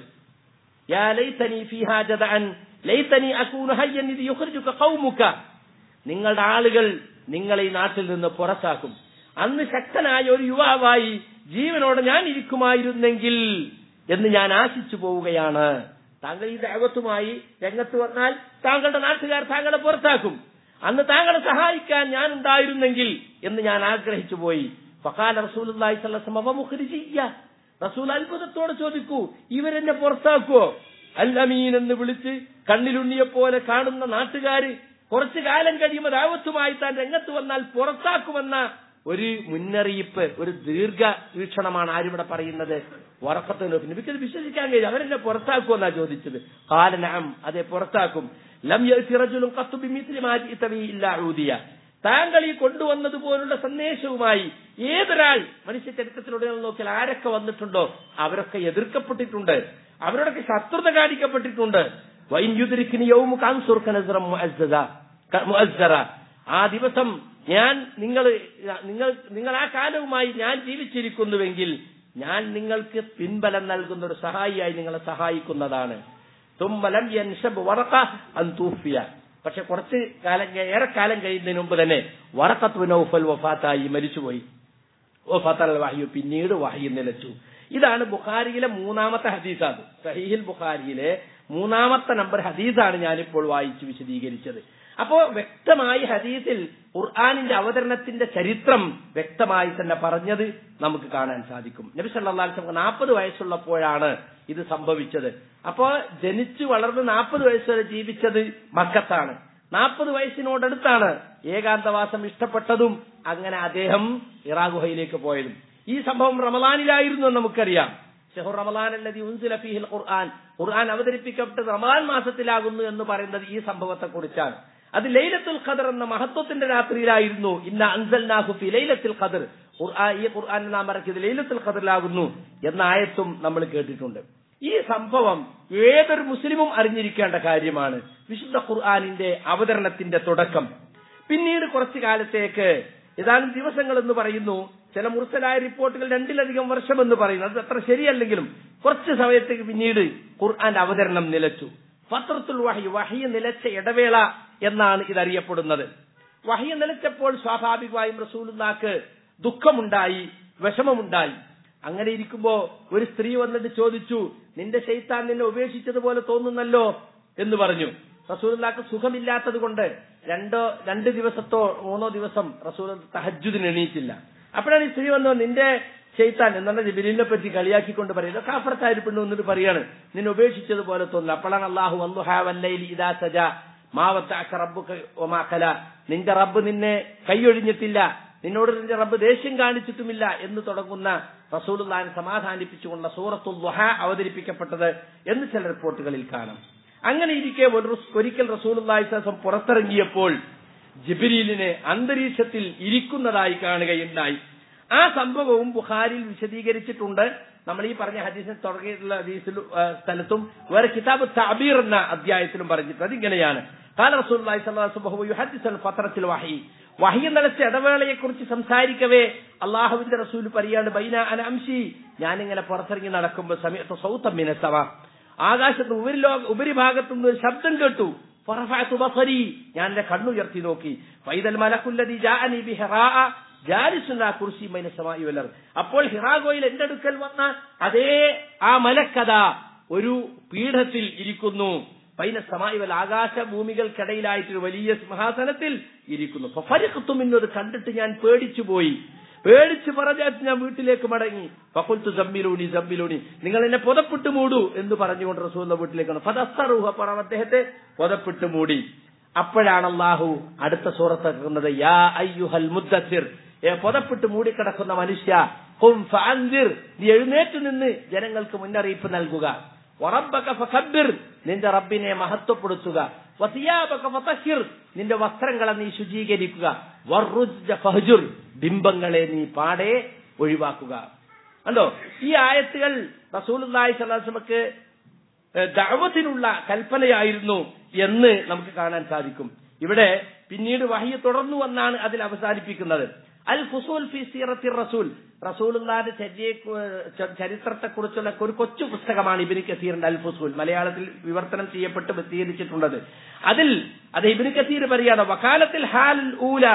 യാ ലൈതനി ഫീഹാ ജദഅൻ ലൈതനി അകൂനു ഹയ്യൻ ഇദ് യുഖ്രിജുക ഖൗമുക നിങ്ങളുടെ ആളുകൾ നിങ്ങളെ ഈ നാട്ടിൽ നിന്ന് പുറത്താക്കും അന്ന് ശക്തനായ ഒരു യുവാവായി ജീവനോടെ ഞാൻ ഇരിക്കുമായിരുന്നെങ്കിൽ എന്ന് ഞാൻ ആശിച്ചു പോവുകയാണ് താങ്കൾ ഈ ദൈവത്തുമായി രംഗത്ത് വന്നാൽ താങ്കളുടെ നാട്ടുകാർ താങ്കളെ പുറത്താക്കും അന്ന് താങ്കളെ സഹായിക്കാൻ ഞാൻ ഉണ്ടായിരുന്നെങ്കിൽ എന്ന് ഞാൻ ആഗ്രഹിച്ചു പോയി ഫഖാല റസൂലുള്ളാഹി സ്വല്ലല്ലാഹു അലൈഹി വസല്ലം മുഖ്രിജിയ്യ റസൂൽ അത്ഭുതത്തോടെ ചോദിക്കൂ ഇവരെന്നെ പുറത്താക്കുവോ അൽ അമീൻ എന്ന് വിളിച്ച് കണ്ണിലുണ്ണിയെ പോലെ കാണുന്ന നാട്ടുകാര് കുറച്ചു കാലം കഴിയുമ്പോൾ ദാവത്തുമായി താൻ രംഗത്ത് വന്നാൽ പുറത്താക്കുമെന്ന ഒരു മുന്നറിയിപ്പ് ഒരു ദീർഘ വീക്ഷണമാണ് ആരിവിടെ പറയുന്നത് വറക്കത്തിന് എനിക്കത് വിശ്വസിക്കാൻ കഴിയും അവരെന്നെ പുറത്താക്കുമെന്നാ ചോദിച്ചത് കാലനാം അതെ പുറത്താക്കും ലം യഅ്തി റജുലുൻ ഖത്തു ബിമിസ്ലി മാ ജിഇത ബിഹി ഇല്ലാ ഊദിയ താങ്കൾ ഈ കൊണ്ടുവന്നതുപോലുള്ള സന്ദേശവുമായി ഏതൊരാൾ മനുഷ്യ ചരിത്രത്തിലുടനീളം നോക്കിയാൽ ആരൊക്കെ വന്നിട്ടുണ്ടോ അവരൊക്കെ എതിർക്കപ്പെട്ടിട്ടുണ്ട് അവരോടൊക്കെ ശത്രുത കാണിക്കപ്പെട്ടിട്ടുണ്ട് വൈദ്യുതിരിക്കിന് യൗമു കാൻസുർക്കനസ്രം മുഅസ്സറ ആ ദിവസം ഞാൻ നിങ്ങൾ നിങ്ങൾ നിങ്ങൾ ആ കാലവുമായി ഞാൻ ജീവിച്ചിരിക്കുന്നുവെങ്കിൽ ഞാൻ നിങ്ങൾക്ക് പിൻബലം നൽകുന്ന ഒരു സഹായിയായി നിങ്ങളെ സഹായിക്കുന്നതാണ് തുമ്മലം യൻഷബ് വറക്ക അന്തൂഫിയ പക്ഷെ കുറച്ച് കാലം ഏറെക്കാലം കഴിയുന്നതിന് മുമ്പ് തന്നെ വറക്കത്ത് നൗഫൽ വഫാത്തായി മരിച്ചുപോയി വഫാത്തൽ വഹയു പിന്നീട് വഹയു നിലച്ചു ഇതാണ് ബുഖാരിയിലെ മൂന്നാമത്തെ ഹദീസാണ് സഹീഹിൽ ബുഖാരിയിലെ മൂന്നാമത്തെ നമ്പർ ഹദീസാണ് ഞാനിപ്പോൾ വായിച്ചു വിശദീകരിച്ചത് അപ്പോ വ്യക്തമായി ഹദീസിൽ ഖുർആാനിന്റെ അവതരണത്തിന്റെ ചരിത്രം വ്യക്തമായി തന്നെ പറഞ്ഞത് നമുക്ക് കാണാൻ സാധിക്കും നബി സല്ലല്ലാഹു അലൈഹി വസല്ലം നാൽപ്പത് വയസ്സുള്ളപ്പോഴാണ് ഇത് സംഭവിച്ചത് അപ്പോ ജനിച്ചു വളർന്ന് നാൽപ്പത് വയസ്സ് വരെ ജീവിച്ചത് മക്കത്താണ് നാൽപ്പത് വയസ്സിനോടടുത്താണ് ഏകാന്തവാസം ഇഷ്ടപ്പെട്ടതും അങ്ങനെ അദ്ദേഹം ഇറാ ഗുഹയിലേക്ക് പോയതും ഈ സംഭവം റമദാനിലായിരുന്നു എന്ന് നമുക്കറിയാം ഷെഹുർ റമദാൻ അല്ലതി ഉൻസില ഫീഹിൽ ഖുർആൻ ഖുർആൻ അവതരിപ്പിക്കപ്പെട്ടത് റമദാൻ മാസത്തിലാകുന്നു എന്ന് പറയുന്നത് ഈ സംഭവത്തെ കുറിച്ചാണ് അത് ലൈലത്തുൽ ഖദർ എന്ന മഹത്വത്തിന്റെ രാത്രിയിലായിരുന്നു ഇന്ന അൻസൽനാഹു ഫി ലൈലത്തുൽ ഖദർ ഖുർആൻ ഈ ഖുർആൻ നാം ഇറക്കിയത് ലൈലത്തുൽ ഖദറിലാകുന്നു എന്ന ആയത്തും നമ്മൾ കേട്ടിട്ടുണ്ട് ഈ സംഭവം ഏതൊരു മുസ്ലിമും അറിഞ്ഞിരിക്കേണ്ട കാര്യമാണ് വിശുദ്ധ ഖുർആാനിന്റെ അവതരണത്തിന്റെ തുടക്കം പിന്നീട് കുറച്ചു കാലത്തേക്ക് ഏതാനും ദിവസങ്ങൾ എന്ന് പറയുന്നു ചില മുർസലായ റിപ്പോർട്ടുകൾ രണ്ടിലധികം വർഷം എന്ന് പറയുന്നു അത് അത്ര ശരിയല്ലെങ്കിലും കുറച്ച് സമയത്തേക്ക് പിന്നീട് ഖുർആന്റെ അവതരണം നിലച്ചു ഫത്രത്തുൽ വഹി വഹിയ നിലച്ച ഇടവേള എന്നാണ് ഇതറിയപ്പെടുന്നത് വഹിയ നിലച്ചപ്പോൾ സ്വാഭാവികമായും റസൂലുള്ളാക്ക് ദുഃഖമുണ്ടായി വിഷമമുണ്ടായി അങ്ങനെ ഇരിക്കുമ്പോ ഒരു സ്ത്രീ വന്നിട്ട് ചോദിച്ചു നിന്റെ ശൈത്താൻ നിന്നെ ഉപേക്ഷിച്ചതുപോലെ തോന്നുന്നല്ലോ എന്ന് പറഞ്ഞു റസൂലുള്ളാക്ക് സുഖമില്ലാത്തത് കൊണ്ട് രണ്ടോ രണ്ട് ദിവസത്തോ മൂന്നോ ദിവസം റസൂൽ തഹജുദിന് എണീറ്റില്ല അപ്പോഴാണ് ഈ സ്ത്രീ വന്നത് നിന്റെ ചെയ്ത്താൻ എന്നുള്ള ജിബിലിനെ പറ്റി കളിയാക്കിക്കൊണ്ട് പറയുന്നത് കാഫർത്തായ പെണ്ണു എന്നിട്ട് പറയാണ് നിന്നെ ഉപേക്ഷിച്ചതുപോലെ തോന്നുന്നു അപ്പോഴാണ് അള്ളാഹു വല്ലുഹാവല്ലയിൽ ഇതാ സജ മാവത്താക്ക റബ്ബ് ഒമാക്കല നിന്റെ റബ്ബ് നിന്നെ കൈയൊഴിഞ്ഞിട്ടില്ല നിന്നോട് നിന്റെ റബ്ബ് ദേഷ്യം കാണിച്ചിട്ടുമില്ല എന്ന് തുടങ്ങുന്ന റസൂലുള്ളാഹിനെ സമാധാനിപ്പിച്ചുകൊണ്ടുള്ള സൂറത്തുൽ ലുഹ അവതരിപ്പിക്കപ്പെട്ടത് എന്ന് ചില റിപ്പോർട്ടുകളിൽ കാണാം അങ്ങനെ ഇരിക്കെ ഒരു- ഒരിക്കൽ റസൂലുള്ളാഹി സ്വലം പുറത്തിറങ്ങിയപ്പോൾ ജിബിരിലിനെ അന്തരീക്ഷത്തിൽ ഇരിക്കുന്നതായി കാണുകയുണ്ടായി ആ സംഭവവും ബുഖാരിയിൽ വിശദീകരിച്ചിട്ടുണ്ട് നമ്മൾ ഈ പറഞ്ഞ ഹദീസിൽ തുടങ്ങിയിട്ടുള്ള ഹദീസിൽ ആ, സ്ഥലത്തും വേറെ കിതാബ് തബീർ എന്ന അധ്യായത്തിലും പറഞ്ഞിട്ടുണ്ട് അതിങ്ങനെയാണ് കാല റസൂലുള്ളാഹി സ്വല്ലല്ലാഹു അലൈഹി വസല്ലം യുഹദ്ദിസുൽ ഫത്രത്തിൽ വഹി വഹി നിലച്ച ഇടവേളയെ കുറിച്ച് സംസാരിക്കവേ അള്ളാഹുവിന്റെ റസൂൽ പറയാണ് ബൈന അനംശി ഞാനിങ്ങനെ പുറത്തിറങ്ങി നടക്കുമ്പോൾ സമയത്ത് സൗത്തം മിനസവ ആകാശത്ത് ഉപരിലോക ഉപരിഭാഗത്തു നിന്ന് ഒരു ശബ്ദം കേട്ടു ഫറഫഅതു ബസരി ഞാൻ എന്റെ കണ്ണുയർത്തി നോക്കി ഫൈദൽ മലക്കുല്ലദി ജാഅനി ബിഹിറാഅ ജാലിസുൻ ആ കുർസി മൈന സമാഇ വൽ അർദ് അപ്പോൾ ഹിറാഗോയിൽ എന്റെ അടുക്കൽ വന്ന അതേ ആ മലക്കഥ ഒരു പീഠത്തിൽ ഇരിക്കുന്നു പൈന സമായി വൽ ആകാശ ഭൂമികൾക്കിടയിലായിട്ട് ഒരു വലിയ സിംഹാസനത്തിൽ ഇരിക്കുന്നു ഫരിഖത്തും ഇന്നത് കണ്ടിട്ട് ഞാൻ പേടിച്ചു പോയി പേടിച്ച് പറഞ്ഞാൽ ഞാൻ വീട്ടിലേക്ക് മടങ്ങി ഫക്കുൽത്തു ജമ്മിലൂണി ജമ്മിലൂണി നിങ്ങൾ എന്നെ പുതപ്പിട്ട് മൂടൂ എന്ന് പറഞ്ഞുകൊണ്ട് റസൂലിന്റെ വീട്ടിലേക്ക് വന്നു ഫതസ്തറൂഹ പറ അദ്ദേഹത്തെ പുതപ്പിട്ട് മൂടി അപ്പോഴാണ് അള്ളാഹു അടുത്ത സൂറത്ത് ഇറക്കുന്നത് യാ അയ്യുഹൽ മുദ്ദസിർ ഏ പുതപ്പിട്ട് മൂടിക്കിടക്കുന്ന മനുഷ്യ ഹും ഫഅൻദിർ നീ എഴുന്നേറ്റ് നിന്ന് ജനങ്ങൾക്ക് മുന്നറിയിപ്പ് നൽകുക വറബ്ബക ഫകബ്ബിർ നിന്റെ റബ്ബിനെ മഹത്വപ്പെടുത്തുക വസിയാബക ഫതഹിർ നിന്റെ വസ്ത്രങ്ങളെ നീ ശുചീകരിക്കുക വറുജ്ജ ഫഹജുർ ബിംബങ്ങളെ നീ പാടെ ഒഴിവാക്കുക കണ്ടോ ഈ ആയത്തുകൾ റസൂലുള്ളാഹി സ്വല്ലല്ലാഹു അലൈഹി വസല്ലമക്ക് ദഅവത്തിനുള്ള കൽപ്പനയായിരുന്നു എന്ന് നമുക്ക് കാണാൻ സാധിക്കും ഇവിടെ പിന്നീട് വഹിയ തുടർന്നു വന്നാണ് അതിൽ അവസാനിപ്പിക്കുന്നത് അൽ ഫുസൂൽ ഫി സീറത്തി റസൂൽ റസൂലുള്ളാന്റെ ചരിത്രത്തെ കുറിച്ചുള്ള ഒരു കൊച്ചു പുസ്തകമാണ് ഇബിന് കസീറിന്റെ അൽ ഫുസൂൽ മലയാളത്തിൽ വിവർത്തനം ചെയ്യപ്പെട്ട് പ്രസിദ്ധീകരിച്ചിട്ടുള്ളത് അതിൽ അത് ഇബിന് കസീർ പറയാണ് വക്കാലത്തിൽ ഹാലുൽ ഊല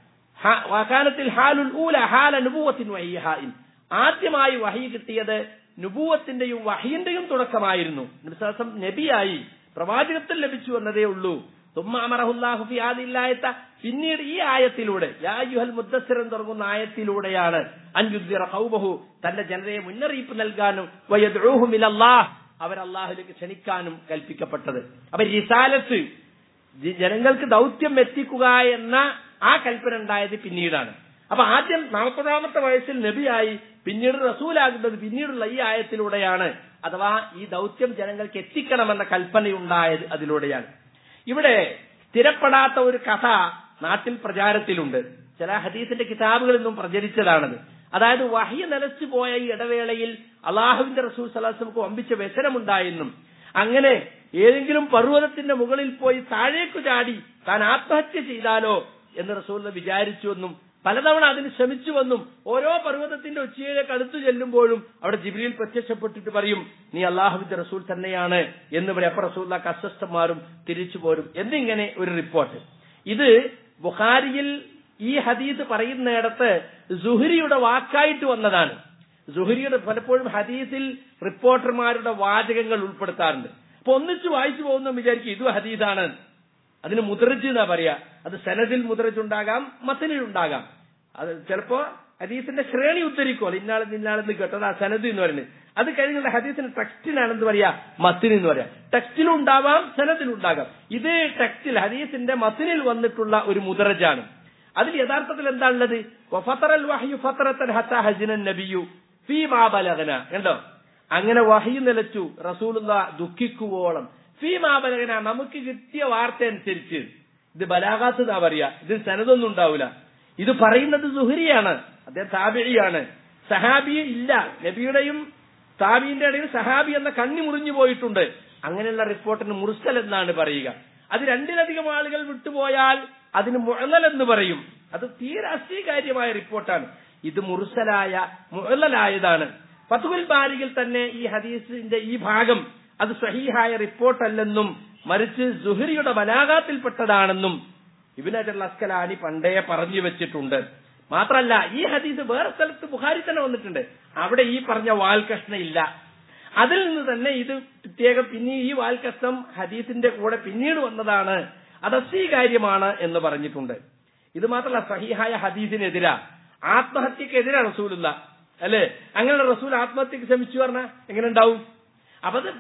വക്കാലത്തിൽ ഹാലുൽ ഊല ഹാല നുബൂവത്തിൻ വഹിഹായിൻ ആദ്യമായി വഹി കിട്ടിയത് നുബൂവത്തിന്റെയും വഹിന്റെയും തുടക്കമായിരുന്നു നബിസാസം നബിയായി പ്രവാചകത്തിൽ ലഭിച്ചു എന്നതേ ഉള്ളൂ തുമ്മാമറഹുല്ലാഹുഫി ആദില്ലായത്ത പിന്നീട് ഈ ആയത്തിലൂടെ യായുഹൽ മുദ്ദസിർ എന്ന് തുടങ്ങുന്ന ആയത്തിലൂടെയാണ് അൻയുദ്ദിറ കൗബഹു തന്റെ ജനതയെ മുന്നറിയിപ്പ് നൽകാനും വയദ്ഊഹുമിലല്ലാഹ് അവരല്ലാഹുലേക്ക് ക്ഷണിക്കാനും കൽപ്പിക്കപ്പെട്ടത് അപ്പൊ റിസാലത്ത് ജനങ്ങൾക്ക് ദൗത്യം എത്തിക്കുക എന്ന ആ കൽപ്പന ഉണ്ടായത് പിന്നീടാണ് അപ്പൊ ആദ്യം നാൽപ്പതാമത്തെ വയസ്സിൽ നബിയായി പിന്നീട് റസൂലാകുന്നത് പിന്നീടുള്ള ഈ ആയത്തിലൂടെയാണ് അഥവാ ഈ ദൗത്യം ജനങ്ങൾക്ക് എത്തിക്കണമെന്ന കൽപ്പനയുണ്ടായത് അതിലൂടെയാണ് ഇവിടെ സ്ഥിരപ്പെടാത്ത ഒരു കഥ നാട്ടിൽ പ്രചാരത്തിലുണ്ട് ചില ഹദീസിന്റെ കിതാബുകളിൽ നിന്നും പ്രചരിച്ചതാണത് അതായത് വഹിയ നിലച്ചു പോയ ഈ ഇടവേളയിൽ അള്ളാഹുവിന്റെ റസൂൽ സലാസ്ലമക്ക് വമ്പിച്ച വ്യസനമുണ്ടായെന്നും അങ്ങനെ ഏതെങ്കിലും പർവ്വതത്തിന്റെ മുകളിൽ പോയി താഴേക്കു ചാടി താൻ ആത്മഹത്യ ചെയ്താലോ എന്ന് റസൂൽ വിചാരിച്ചുവെന്നും പലതവണ അതിന് ശ്രമിച്ചുവെന്നും ഓരോ പർവ്വതത്തിന്റെ ഉച്ചയിലേക്ക് അടുത്തു ചെല്ലുമ്പോഴും അവിടെ ജിബ്രിയിൽ പ്രത്യക്ഷപ്പെട്ടിട്ട് പറയും നീ അള്ളാഹുവിന്റെ റസൂൽ തന്നെയാണ് എന്ന് പറയും അപ്പൊ റസൂല്ലാക്ക് അസ്വസ്ഥന്മാരും തിരിച്ചു പോരും എന്നിങ്ങനെ ഒരു റിപ്പോർട്ട് ഇത് ബുഖാരിയിൽ ഈ ഹദീസ് പറയുന്നിടത്ത് സുഹരിയുടെ വാക്കായിട്ട് വന്നതാണ് സുഹരിയുടെ പലപ്പോഴും ഹദീസിൽ റിപ്പോർട്ടർമാരുടെ വാചകങ്ങൾ ഉൾപ്പെടുത്താറുണ്ട് അപ്പൊ ഒന്നിച്ച് വായിച്ചു പോകുന്ന വിചാരിക്കും ഇതും ഹദീസാണ് അതിന് മുദ്രജ് എന്നാ പറയാ അത് സനദിൽ മുദ്രജുണ്ടാകാം മത്തനിൽ ഉണ്ടാകാം അത് ചിലപ്പോ ഹദീസിന്റെ ശ്രേണി ഉദ്ധരിക്കുമല്ലോ ഇന്നാളെന്ന് ഇന്നാളെന്ന് കേട്ടത് ആ സനദ് എന്ന് പറയുന്നത് അത് കഴിഞ്ഞുള്ള ഹദീസിന്റെ ടെക്സ്റ്റിനാണെന്ന് പറയാ മത്തിന് എന്ന് പറയാം ടെക്സ്റ്റിലും ഉണ്ടാവാം സനദിലും ഉണ്ടാകാം ഇത് ടെക്സ്റ്റിൽ ഹദീസിന്റെ മത്തിനിൽ വന്നിട്ടുള്ള ഒരു മുദ്രജാണ് അതിൽ യഥാർത്ഥത്തിൽ എന്താ ഉള്ളത് ഫത്തറൽ വഹയു ഫത്തറത്തൻ ഹത്ത ഹജിനൻ നബിയു ഫീ മാബലകന കണ്ടോ അങ്ങനെ വഹി നിലച്ചു റസൂലുള്ള ദുഃഖിക്കുവോളം ഫീ മാബലകന നമുക്ക് കിട്ടിയ വാർത്ത അനുസരിച്ച് ഇത് ബലാകാത്ത് എന്നാ പറയാ ഇത് സനതൊന്നും ഉണ്ടാവില്ല ഇത് പറയുന്നത് സുഹരിയാണ് അദ്ദേഹം താബിഴിയാണ് സഹാബി ഇല്ല നബിയുടെയും താബിന്റെ ഇടയിൽ സഹാബി എന്ന കണ്ണി മുറിഞ്ഞു പോയിട്ടുണ്ട് അങ്ങനെയുള്ള റിപ്പോർട്ടിന് മുർസൽ എന്നാണ് പറയുക അത് രണ്ടിലധികം ആളുകൾ വിട്ടുപോയാൽ അതിന് മുഴലൽ എന്ന് പറയും അത് തീരെ അസ്വീകാര്യമായ റിപ്പോർട്ടാണ് ഇത് മുർസലായ മുഴലലായതാണ് ഫതുൽ ബാരിയിൽ തന്നെ ഈ ഹദീസിന്റെ ഈ ഭാഗം അത് സഹീഹായ റിപ്പോർട്ടല്ലെന്നും മറിച്ച് സുഹരിയുടെ ബലാഗാത്തിൽപ്പെട്ടതാണെന്നും ഇബിനജൽ അസ്കലാനി പണ്ടേ പറഞ്ഞു വെച്ചിട്ടുണ്ട് മാത്രല്ല ഈ ഹദീസ് വേറെ സ്ഥലത്ത് ബുഹാരി തന്നെ വന്നിട്ടുണ്ട് അവിടെ ഈ പറഞ്ഞ വാൽകഷ്ണ ഇല്ല അതിൽ നിന്ന് തന്നെ ഇത് പ്രത്യേകം പിന്നെ ഈ വാൽകഷ്ണം ഹദീസിന്റെ കൂടെ പിന്നീട് വന്നതാണ് അത് അസ്വീകാര്യമാണ് എന്ന് പറഞ്ഞിട്ടുണ്ട് ഇത് മാത്രമല്ല സഹിഹായ ഹദീസിനെതിരാ ആത്മഹത്യക്കെതിരെ റസൂലുള്ള അല്ലേ അങ്ങനെ റസൂൽ ആത്മഹത്യക്ക് ശ്രമിച്ചു പറഞ്ഞാൽ എങ്ങനെ ഉണ്ടാവും അപ്പൊ അത്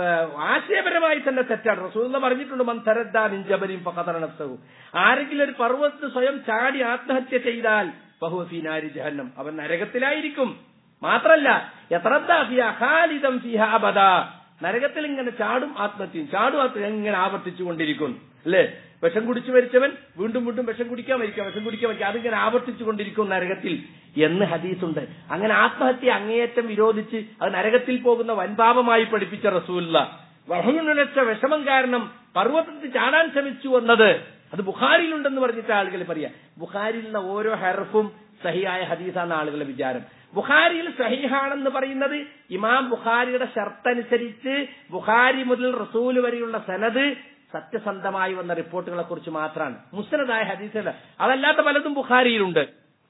ആശയപരമായി തന്നെ തെറ്റാണ് റസൂൽ പറഞ്ഞിട്ടുണ്ട് മൻസരദ്ദാ നിഞ്ചബരിയും പക്കതരണത്തവും ആരെങ്കിലും ഒരു പർവ്വത്ത് സ്വയം ചാടി ആത്മഹത്യ ചെയ്താൽ ബഹുഫീനാരി ജഹന്നം അവൻ നരകത്തിലായിരിക്കും മാത്രല്ല എത്രദ്ദാഫിയാലിതം ഫിഹാബദ നരകത്തിൽ ഇങ്ങനെ ചാടും ആത്മഹത്യയും ചാടും ആത്മഹത്യ ഇങ്ങനെ ആവർത്തിച്ചു കൊണ്ടിരിക്കും അല്ലേ വിഷം കുടിച്ചു മരിച്ചവൻ വീണ്ടും വീണ്ടും വിഷം കുടിക്കാൻ മരിക്കാം വിഷം കുടിക്കാൻ മരിക്കാം അതിങ്ങനെ ആവർത്തിച്ചു കൊണ്ടിരിക്കും നരകത്തിൽ എന്ന് ഹദീസുണ്ട് അങ്ങനെ ആത്മഹത്യ അങ്ങേയറ്റം വിരോധിച്ച് അത് നരകത്തിൽ പോകുന്ന വൻപാപമായി പഠിപ്പിച്ച റസൂല്ല വഹയുണച്ച വിഷമം കാരണം പർവ്വതത്തിൽ ചാടാൻ ശ്രമിച്ചു എന്നത് അത് ബുഖാരിയിലുണ്ടെന്ന് പറഞ്ഞിട്ട് ആളുകൾ പറയാ ബുഖാരിയിലുള്ള ഓരോ ഹെർഫും സഹിയായ ഹദീസാണ് ആളുകളുടെ വിചാരം ബുഖാരിയിൽ സഹിഹാണെന്ന് പറയുന്നത് ഇമാം ബുഖാരിയുടെ ഷർത്തനുസരിച്ച് ബുഖാരി മുതൽ റസൂല് വരെയുള്ള സനത് സത്യസന്ധമായി വന്ന റിപ്പോർട്ടുകളെ കുറിച്ച് മാത്രമാണ് മുസ്നദായ ഹദീസുകൾ അതല്ലാത്ത പലതും ബുഖാരിയിലുണ്ട്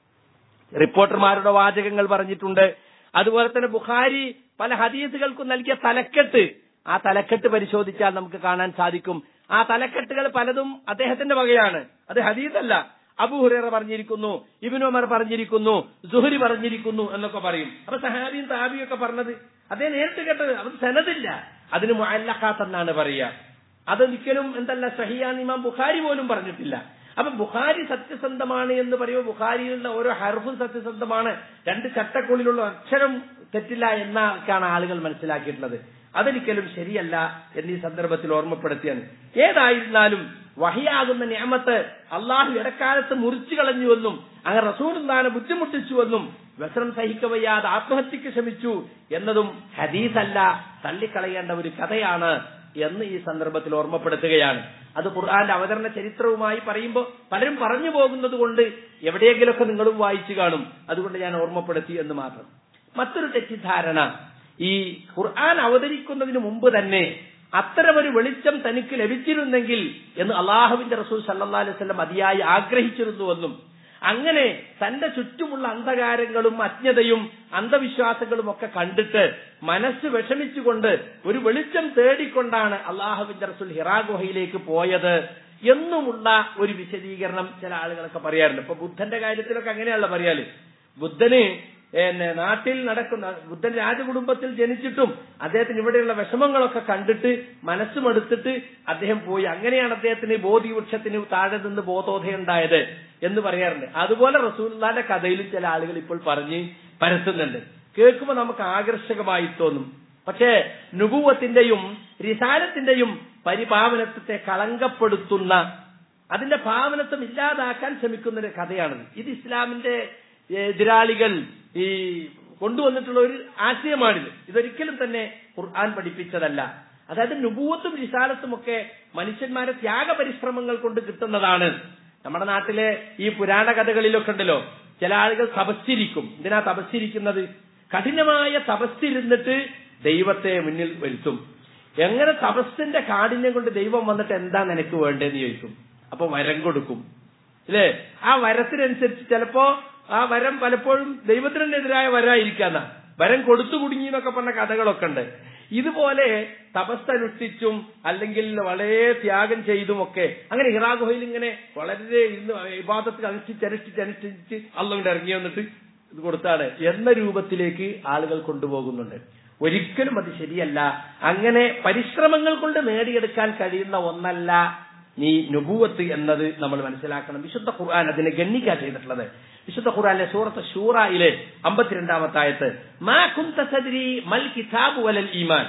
റിപ്പോർട്ടർമാരുടെ വാചകങ്ങൾ പറഞ്ഞിട്ടുണ്ട് അതുപോലെ തന്നെ ബുഖാരി പല ഹദീസുകൾക്കും നൽകിയ തലക്കെട്ട് ആ തലക്കെട്ട് പരിശോധിച്ചാൽ നമുക്ക് കാണാൻ സാധിക്കും ആ തലക്കെട്ടുകൾ പലതും അദ്ദേഹത്തിന്റെ വകയാണ് അത് ഹദീസല്ല അബു ഹുറേറ പറഞ്ഞിരിക്കുന്നു ഇബിൻ ഉമർ പറഞ്ഞിരിക്കുന്നു സുഹരി പറഞ്ഞിരിക്കുന്നു എന്നൊക്കെ പറയും അപ്പൊ സഹാബിയും താബിയും ഒക്കെ പറഞ്ഞത് അതേ നേരിട്ട് കേട്ടത് അത് സെനതില്ല അതിന് മുഅല്ലഖാത്ത് എന്നാണ് പറയുക അതൊരിക്കലും എന്തല്ല സഹിയാൻ ഇമാം ബുഖാരി പോലും പറഞ്ഞിട്ടില്ല അപ്പൊ ബുഖാരി സത്യസന്ധമാണ് എന്ന് പറയുമ്പോൾ ബുഖാരിയിലുള്ള ഓരോ ഹർഫും സത്യസന്ധമാണ് രണ്ട് ചട്ടക്കുള്ളിലുള്ള അക്ഷരം തെറ്റില്ല എന്നൊക്കെയാണ് ആളുകൾ മനസ്സിലാക്കിയിട്ടുള്ളത് അതൊരിക്കലും ശരിയല്ല എന്നീ സന്ദർഭത്തിൽ ഓർമ്മപ്പെടുത്തിയാണ് ഏതായിരുന്നാലും വഹിയാകുന്ന നിയമത്ത് അള്ളാഹു ഇടക്കാലത്ത് മുറിച്ചു കളഞ്ഞുവെന്നും അങ്ങനെ റസൂലുള്ളാനെ ബുദ്ധിമുട്ടിച്ചുവെന്നും വ്യസനം സഹിക്കവയ്യാതെ ആത്മഹത്യക്ക് ശ്രമിച്ചു എന്നതും ഹദീസല്ല തള്ളിക്കളയേണ്ട ഒരു കഥയാണ് എന്ന് ഈ സന്ദർഭത്തിൽ ഓർമ്മപ്പെടുത്തുകയാണ് അത് ഖുർആന്റെ അവതരണ ചരിത്രവുമായി പറയുമ്പോൾ പലരും പറഞ്ഞു പോകുന്നത് കൊണ്ട് എവിടെയെങ്കിലുമൊക്കെ നിങ്ങളും വായിച്ചു കാണും അതുകൊണ്ട് ഞാൻ ഓർമ്മപ്പെടുത്തി എന്ന് മാത്രം മറ്റൊരു തെറ്റിദ്ധാരണ ഈ ഖുർആൻ അവതരിക്കുന്നതിന് മുമ്പ് തന്നെ അത്തരമൊരു വെളിച്ചം തനിക്ക് ലഭിച്ചിരുന്നെങ്കിൽ എന്ന് അള്ളാഹുവിന്റെ റസൂൽ സല്ലാ അലൈഹി വസല്ലം അതിയായി ആഗ്രഹിച്ചിരുന്നുവെന്നും അങ്ങനെ തന്റെ ചുറ്റുമുള്ള അന്ധകാരങ്ങളും അജ്ഞതയും അന്ധവിശ്വാസങ്ങളും ഒക്കെ കണ്ടിട്ട് മനസ്സ് വിഷമിച്ചുകൊണ്ട് ഒരു വെളിച്ചം തേടിക്കൊണ്ടാണ് അള്ളാഹുവിന്റെ റസൂൽ ഹിറാ ഗുഹയിലേക്ക് പോയത് എന്നുമുള്ള ഒരു വിശദീകരണം ചില ആളുകളൊക്കെ പറയാറുണ്ട് ഇപ്പൊ ബുദ്ധന്റെ കാര്യത്തിലൊക്കെ അങ്ങനെയാണല്ലോ പറയാല് ബുദ്ധന് പിന്നെ നാട്ടിൽ നടക്കുന്ന ബുദ്ധൻ രാജകുടുംബത്തിൽ ജനിച്ചിട്ടും അദ്ദേഹത്തിന് ഇവിടെയുള്ള വിഷമങ്ങളൊക്കെ കണ്ടിട്ട് മനസ്സുമെടുത്തിട്ട് അദ്ദേഹം പോയി അങ്ങനെയാണ് അദ്ദേഹത്തിന് ബോധിവൃക്ഷത്തിന് താഴെ നിന്ന് ബോധോദയുണ്ടായത് എന്ന് പറയാറുണ്ട് അതുപോലെ റസൂലുള്ളാന്റെ കഥയിലും ചില ആളുകൾ ഇപ്പോൾ പറഞ്ഞ് പരത്തുന്നുണ്ട് കേൾക്കുമ്പോൾ നമുക്ക് ആകർഷകമായി തോന്നും പക്ഷേ നുപൂവത്തിന്റെയും റിസാലത്തിന്റെയും പരിപാവനത്വത്തെ കളങ്കപ്പെടുത്തുന്ന അതിന്റെ പാവനത്വം ഇല്ലാതാക്കാൻ ശ്രമിക്കുന്ന ഒരു കഥയാണിത് ഇത് ഇസ്ലാമിന്റെ എതിരാളികൾ ഈ കൊണ്ടുവന്നിട്ടുള്ള ഒരു ആശയമാണിത് ഇതൊരിക്കലും തന്നെ ഖുർആൻ പഠിപ്പിച്ചതല്ല അതായത് നുപൂവത്തും റിസാലത്തും ഒക്കെ മനുഷ്യന്മാരെ ത്യാഗപരിശ്രമങ്ങൾ കൊണ്ട് കിട്ടുന്നതാണ് നമ്മുടെ നാട്ടിലെ ഈ പുരാണ കഥകളിലൊക്കെ ഉണ്ടല്ലോ ചില ആളുകൾ തപസ്സിരിക്കും എന്തിനാ തപസ്സിരിക്കുന്നത് കഠിനമായ തപസ്സിരുന്നിട്ട് ദൈവത്തെ മുന്നിൽ വരുത്തും എങ്ങനെ തപസ്സിന്റെ കാഠിന്യം കൊണ്ട് ദൈവം വന്നിട്ട് എന്താ നിനക്ക് വേണ്ടതെന്ന് ചോദിക്കും അപ്പൊ വരം കൊടുക്കും അല്ലേ ആ വരത്തിനനുസരിച്ച് ചിലപ്പോ ആ വരം പലപ്പോഴും ദൈവത്തിനെതിരായ വരായിരിക്കാന്ന വരം കൊടുത്തു കുടുങ്ങി എന്നൊക്കെ പറഞ്ഞ കഥകളൊക്കെ ഉണ്ട് ഇതുപോലെ തപസ്സനുഷ്ഠിച്ചും അല്ലെങ്കിൽ വളരെ ത്യാഗം ചെയ്തുമൊക്കെ അങ്ങനെ ഹിറാ ഗുഹയിൽ ഇങ്ങനെ വളരെ ഇരുന്ന് വിവാദത്തിൽ അനുഷ്ഠിച്ച് അനുഷ്ഠിച്ച് അനുഷ്ഠിച്ച് അള്ളവിടെ ഇറങ്ങി വന്നിട്ട് ഇത് കൊടുത്താണ് എന്ന രൂപത്തിലേക്ക് ആളുകൾ കൊണ്ടുപോകുന്നുണ്ട് ഒരിക്കലും അത് ശരിയല്ല അങ്ങനെ പരിശ്രമങ്ങൾ കൊണ്ട് നേടിയെടുക്കാൻ കഴിയുന്ന ഒന്നല്ല നീ നുബൂവത്ത് എന്നത് നമ്മൾ മനസ്സിലാക്കണം വിശുദ്ധ ഖുർആൻ അതിനെ ഗണ്ണിക്കാ ചെയ്തിട്ടുള്ളത് വിശുദ്ധ ഖുർആനിലെ സൂറത്ത് ഷൂറയിലെ അമ്പത്തിരണ്ടാമത്തായത്ത് മാ കുന്ത സദ്രി മൽ കിതാബ് വലൽ ഈമാൻ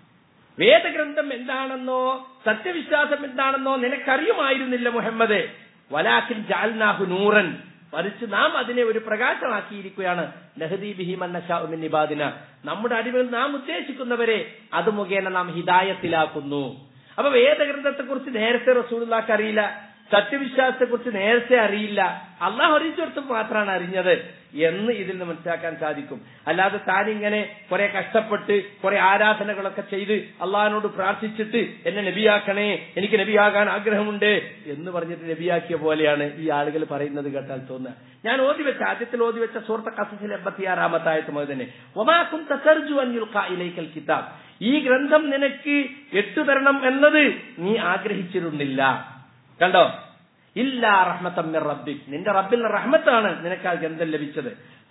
വേദഗ്രന്ഥം എന്താണെന്നോ സത്യവിശ്വാസം എന്താണെന്നോ നിനക്കറിയുമായിരുന്നില്ല മുഹമ്മദ് വലാഖിൻ ജാൽനാഹു നൂറൻ മറിച്ച് നാം അതിനെ ഒരു പ്രകാശമാക്കിയിരിക്കുകയാണ് ലഹദി ബിഹിമന്നഷാഉമിൻ ഇബാദിന നമ്മുടെ അടിമകൾ നാം ഉദ്ദേശിക്കുന്നവരെ അത് മുഖേന നാം ഹിദായത്തിലാക്കുന്നു അപ്പൊ വേദഗ്രന്ഥത്തെ കുറിച്ച് നേരത്തെ റസൂലുള്ളാക്ക് അറിയില്ല സത്യവിശ്വാസത്തെ കുറിച്ച് നേരത്തെ അറിയില്ല അള്ളാഹ് അറിയിച്ചു കൊടുത്തപ്പോൾ മാത്രമാണ് അറിഞ്ഞത് എന്ന് ഇതിൽ നിന്ന് മനസ്സിലാക്കാൻ സാധിക്കും അല്ലാതെ താനിങ്ങനെ കുറെ കഷ്ടപ്പെട്ട് കുറെ ആരാധനകളൊക്കെ ചെയ്ത് അള്ളാഹിനോട് പ്രാർത്ഥിച്ചിട്ട് എന്നെ നബിയാക്കണേ എനിക്ക് നബിയാകാൻ ആഗ്രഹമുണ്ട് എന്ന് പറഞ്ഞിട്ട് നബിയാക്കിയ പോലെയാണ് ഈ ആളുകൾ പറയുന്നത് കേട്ടാൽ തോന്നുക ഞാൻ ഓതി വെച്ച ആദ്യത്തിൽ ഓതി വെച്ച സുഹൃത്ത കസസിൽ എൺപത്തിയാറാമത്തായത് മുതൽ തന്നെ ഒമാക്കും തസർജു അന്യുൽക്കൽ കിതാബ് ഈ ഗ്രന്ഥം നിനക്ക് എട്ടു തരണം എന്നത് നീ ആഗ്രഹിച്ചിരുന്നില്ല കണ്ടോ ഇല്ല റഹ്മത്തം റബ്ബിക് നിന്റെ റബ്ബിൽ റഹ്മത്താണ് നിനക്ക് ആ ഗ്രന്ഥം ലഭിച്ചത്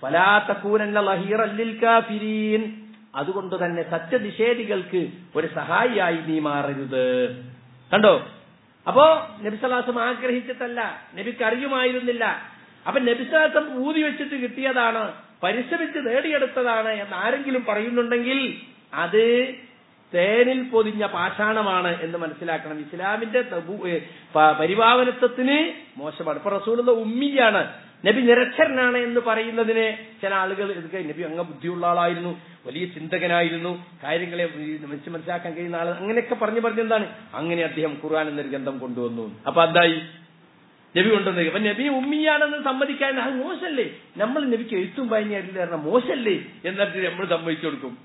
കാഫിരീൻ അതുകൊണ്ട് തന്നെ സത്യനിഷേധികൾക്ക് ഒരു സഹായിയായി നീ മാറരുത് കണ്ടോ അപ്പോ നബിസലാസം ആഗ്രഹിച്ചിട്ടല്ല നബിക്ക് അറിയുമായിരുന്നില്ല അപ്പൊ നബിസലാസം ഊതി വെച്ചിട്ട് കിട്ടിയതാണ് പരിശ്രമിച്ച് നേടിയെടുത്തതാണ് എന്ന് ആരെങ്കിലും പറയുന്നുണ്ടെങ്കിൽ അത് തേനിൽ പൊതിഞ്ഞ പാഷാണമാണ് എന്ന് മനസ്സിലാക്കണം ഇസ്ലാമിന്റെ പരിഭാവനത്വത്തിന് മോശമാണ് ഇപ്പൊ റസൂലുള്ള ഉമ്മിയാണ് നബി നിരക്ഷരനാണ് എന്ന് പറയുന്നതിനെ ചില ആളുകൾ ഇതൊക്കെ നബി അങ്ങ് ബുദ്ധിയുള്ള ആളായിരുന്നു വലിയ ചിന്തകനായിരുന്നു കാര്യങ്ങളെ മനസ്സിൽ മനസ്സിലാക്കാൻ കഴിയുന്ന ആൾ അങ്ങനെയൊക്കെ പറഞ്ഞു പറഞ്ഞെന്താണ് അങ്ങനെ അദ്ദേഹം ഖുർആൻ എന്നൊരു ഗ്രന്ഥം കൊണ്ടുവന്നു അപ്പൊ എന്തായി നബി കൊണ്ടുവന്നു അപ്പൊ നബി ഉമ്മിയാണെന്ന് സമ്മതിക്കാൻ അത് മോശല്ലേ നമ്മൾ നബിക്ക് എഴുത്തും വായനയായിട്ടില്ല കാരണം മോശല്ലേ എന്നിട്ട് നമ്മൾ സമ്മതിച്ചു കൊടുക്കും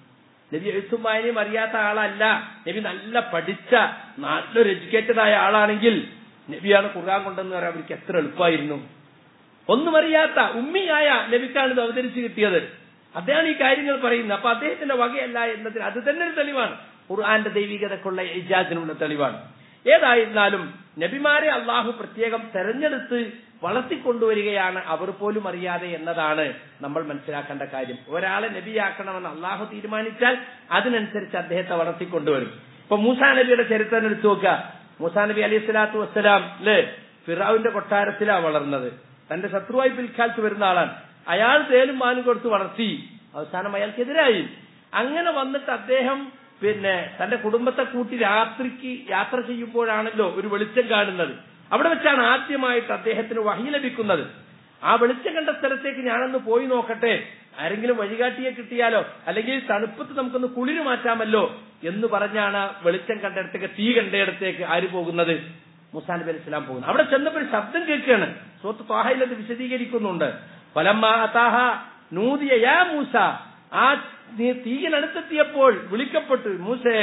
നബി എഴുത്തും വായനയും അറിയാത്ത ആളല്ല നബി നല്ല പഠിച്ച നല്ലൊരു എഡ്യൂക്കേറ്റഡ് ആയ ആളാണെങ്കിൽ നബിയാണ് ഖുർആൻ കൊണ്ടെന്ന് പറയാൻ അവർക്ക് എത്ര എളുപ്പമായിരുന്നു ഒന്നും അറിയാത്ത ഉമ്മിയായ നബിക്കാണ് ഇത് അവതരിച്ച് കിട്ടിയത് അദ്ദേഹമാണ് ഈ കാര്യങ്ങൾ പറയുന്നത് അപ്പൊ അദ്ദേഹത്തിന്റെ വകയല്ല എന്നതിന് അത് തന്നെ ഒരു തെളിവാണ് ഖുർആന്റെ ദൈവികതക്കുള്ള ഇജാസിനുള്ള തെളിവാണ് ഏതായിരുന്നാലും നബിമാരെ അള്ളാഹു പ്രത്യേകം തെരഞ്ഞെടുത്ത് വളർത്തിക്കൊണ്ടുവരികയാണ് അവർ പോലും അറിയാതെ എന്നതാണ് നമ്മൾ മനസ്സിലാക്കേണ്ട കാര്യം ഒരാളെ നബിയാക്കണമെന്ന് അള്ളാഹു തീരുമാനിച്ചാൽ അതിനനുസരിച്ച് അദ്ദേഹത്തെ വളർത്തിക്കൊണ്ടുവരും ഇപ്പൊ മൂസാ നബിയുടെ ചരിത്രം എടുത്തു നോക്കുക മൂസാ നബി അലൈഹി സ്വലാത്തു വസ്സലാം അല്ലേ ഫിറാവിന്റെ കൊട്ടാരത്തിലാണ് വളർന്നത് തന്റെ ശത്രുവായി പിൽക്കാലത്ത് വരുന്ന ആളാണ് അയാൾ തേലും മാനും കൊടുത്ത് വളർത്തി അവസാനം അയാൾക്കെതിരായി അങ്ങനെ വന്നിട്ട് അദ്ദേഹം പിന്നെ തന്റെ കുടുംബത്തെ കൂട്ടി രാത്രിക്ക് യാത്ര ചെയ്യുമ്പോഴാണല്ലോ ഒരു വെളിച്ചം കാണുന്നത് അവിടെ വെച്ചാണ് ആദ്യമായിട്ട് അദ്ദേഹത്തിന് വഹി ലഭിക്കുന്നത് ആ വെളിച്ചം കണ്ട സ്ഥലത്തേക്ക് ഞാനൊന്ന് പോയി നോക്കട്ടെ ആരെങ്കിലും വഴികാട്ടിയെ കിട്ടിയാലോ അല്ലെങ്കിൽ തണുപ്പത്ത് നമുക്കൊന്ന് കുളിര് മാറ്റാമല്ലോ എന്ന് പറഞ്ഞാണ് വെളിച്ചം കണ്ടിടത്തേക്ക് തീ കണ്ടയിടത്തേക്ക് ആര് പോകുന്നത് മുസാ നബി അലൈഹി സ്വലാം പോകുന്നത് അവിടെ ചെന്നപ്പോൾ ഒരു ശബ്ദം കേൾക്കുകയാണ് സോത്ത് താഹയിൽ അത് വിശദീകരിക്കുന്നുണ്ട് ഫലമ്മ അതാഹ നൂതിയ യാ മൂസ ആ നീ തീയിനടുത്തെത്തിയപ്പോൾ വിളിക്കപ്പെട്ടു മൂസേ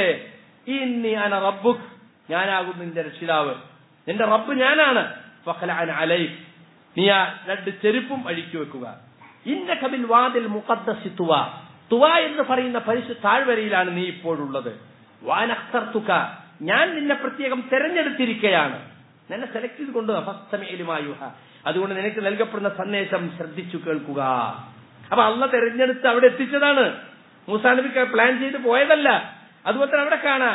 ഇന്നി അന റബ്ബുക് ഞാനാകും നിന്റെ രക്ഷിതാവ് നിന്റെ റബ്ബ് ഞാനാണ് ഫഖലഅന അലൈക് നീ ആ രണ്ട് ചെരുപ്പും അഴിച്ചു വെക്കുക ഇന്ന കബിൽ വാതിൽ മുഖദ്ദസി തുവ തുവ എന്ന് പറയുന്ന പരിശു താഴ്വരയിലാണ് നീ ഇപ്പോഴുള്ളത് വാനഖ്തർത്തുക ഞാൻ നിന്നെ പ്രത്യേകം തെരഞ്ഞെടുത്തിരിക്കുകയാണ് നിന്നെ സെലക്ട് ചെയ്ത് കൊണ്ടുവന്നയുഹ അതുകൊണ്ട് നിനക്ക് നൽകപ്പെടുന്ന സന്ദേശം ശ്രദ്ധിച്ചു കേൾക്കുക അപ്പൊ അള്ള തെരഞ്ഞെടുത്ത് അവിടെ എത്തിച്ചതാണ് മൂസാ നബി പ്ലാൻ ചെയ്ത് പോയതല്ല അതുപോലെ തന്നെ അവിടെ കാണാം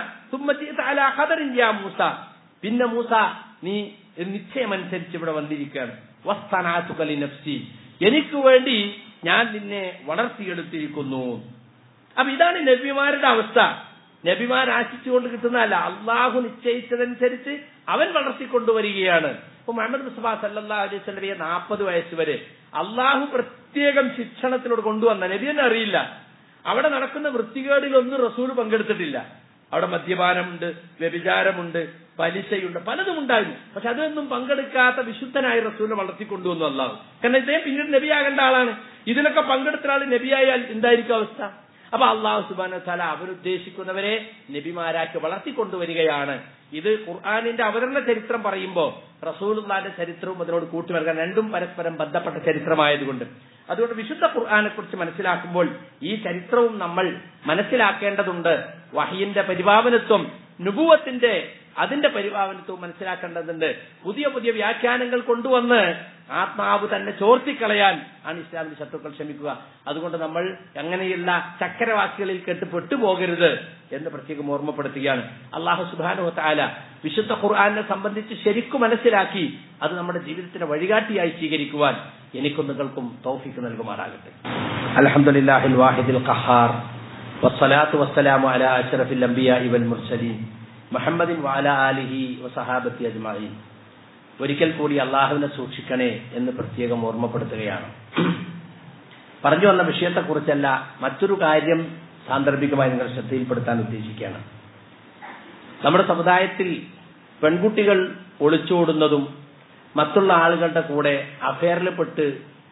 തുമ്മത്തിയ മൂസ പിന്നെ മൂസ നീ നിശ്ചയമനുസരിച്ച് ഇവിടെ വന്നിരിക്കുകയാണ് വസ്തനാത്തുകലി നഫ്സി എനിക്ക് വേണ്ടി ഞാൻ നിന്നെ വളർത്തിയെടുത്തിരിക്കുന്നു അപ്പൊ ഇതാണ് നബിമാരുടെ അവസ്ഥ നബിമാർ ആശിച്ചുകൊണ്ട് കിട്ടുന്നതല്ല അള്ളാഹു നിശ്ചയിച്ചതനുസരിച്ച് അവൻ വളർത്തിക്കൊണ്ടുവരികയാണ് ഇപ്പൊ മുഹമ്മദ് മുസ്തഫ സല്ലാ അലൈഹി സ്വലമിയെ നാൽപ്പത് വയസ്സ് വരെ അള്ളാഹു പ്രത്യേകം ശിക്ഷണത്തിനോട് കൊണ്ടുവന്ന നബി തന്നെ അറിയില്ല അവിടെ നടക്കുന്ന വൃത്തികേടിലൊന്നും റസൂൽ പങ്കെടുത്തിട്ടില്ല അവിടെ മദ്യപാനമുണ്ട് വ്യഭിചാരമുണ്ട് പലിശയുണ്ട് പലതും ഉണ്ടായിരുന്നു പക്ഷെ അതൊന്നും പങ്കെടുക്കാത്ത വിശുദ്ധനായ റസൂലിനെ വളർത്തിക്കൊണ്ടുവന്നു അള്ളാഹു കാരണം ഇദ്ദേഹം പിന്നീട് നബിയാകേണ്ട ആളാണ് ഇതിലൊക്കെ പങ്കെടുത്ത ആൾ നബിയായാൽ എന്തായിരിക്കും അവസ്ഥ അപ്പൊ അള്ളാഹു സുബാന തല അവരുദ്ദേശിക്കുന്നവരെ നബിമാരാക്കി വളർത്തിക്കൊണ്ടുവരികയാണ് ഇത് ഖുർആാനിന്റെ അവതരണ ചരിത്രം പറയുമ്പോൾ റസൂലുള്ളാന്റെ ചരിത്രവും അതിനോട് കൂട്ടിമൽകാൻ രണ്ടും പരസ്പരം ബന്ധപ്പെട്ട ചരിത്രമായതുകൊണ്ട് അതുകൊണ്ട് വിശുദ്ധ ഖുർആാനെ കുറിച്ച് മനസ്സിലാക്കുമ്പോൾ ഈ ചരിത്രവും നമ്മൾ മനസ്സിലാക്കേണ്ടതുണ്ട് വഹിയിന്റെ പരിപാവനത്വം നുപുവത്തിന്റെ അതിന്റെ പരിപാവനത്വവും മനസ്സിലാക്കേണ്ടതുണ്ട് പുതിയ പുതിയ വ്യാഖ്യാനങ്ങൾ കൊണ്ടുവന്ന് ആത്മാവ് തന്നെ ചോർത്തിക്കളയാൻ ആണ് ഇസ്ലാമിന്റെ ശത്രുക്കൾ ശ്രമിക്കുക അതുകൊണ്ട് നമ്മൾ അങ്ങനെയുള്ള ചക്കരവാക്കികളിൽ കെട്ട് പെട്ടുപോകരുത് എന്ന് പ്രത്യേകം ഓർമ്മപ്പെടുത്തുകയാണ് അള്ളാഹു സുബാനു താല വിശുദ്ധ ഖുർആാനെ സംബന്ധിച്ച് ശരിക്കും മനസ്സിലാക്കി അത് നമ്മുടെ ജീവിതത്തിന്റെ വഴികാട്ടിയായി സ്വീകരിക്കുവാൻ എനിക്കും നിങ്ങൾക്കും തൗഫിക്ക് നൽകുമാറാകട്ടെ അലഹമുല്ലാഹിൽ വാഹിദിൽ ഖഹാർ വസ്സലാത്തു വസ്സലാമു അലാ അഷ്റഫിൽ അംബിയാഇ വൽ മുർസലീൻ മുഹമ്മദിൻ വാല ആലിഹി വസഹാബത്തി അജ്മായിൻ ഒരിക്കൽ കൂടി അള്ളാഹുവിനെ സൂക്ഷിക്കണേ എന്ന് പ്രത്യേകം ഓർമ്മപ്പെടുത്തുകയാണ് പറഞ്ഞു വന്ന വിഷയത്തെക്കുറിച്ചല്ല മറ്റൊരു കാര്യം സാന്ദർഭികമായി നിങ്ങൾ ശ്രദ്ധയിൽപ്പെടുത്താൻ ഉദ്ദേശിക്കുകയാണ് നമ്മുടെ സമുദായത്തിൽ പെൺകുട്ടികൾ ഒളിച്ചോടുന്നതും മറ്റുള്ള ആളുകളുടെ കൂടെ അഫെയറിൽപ്പെട്ട്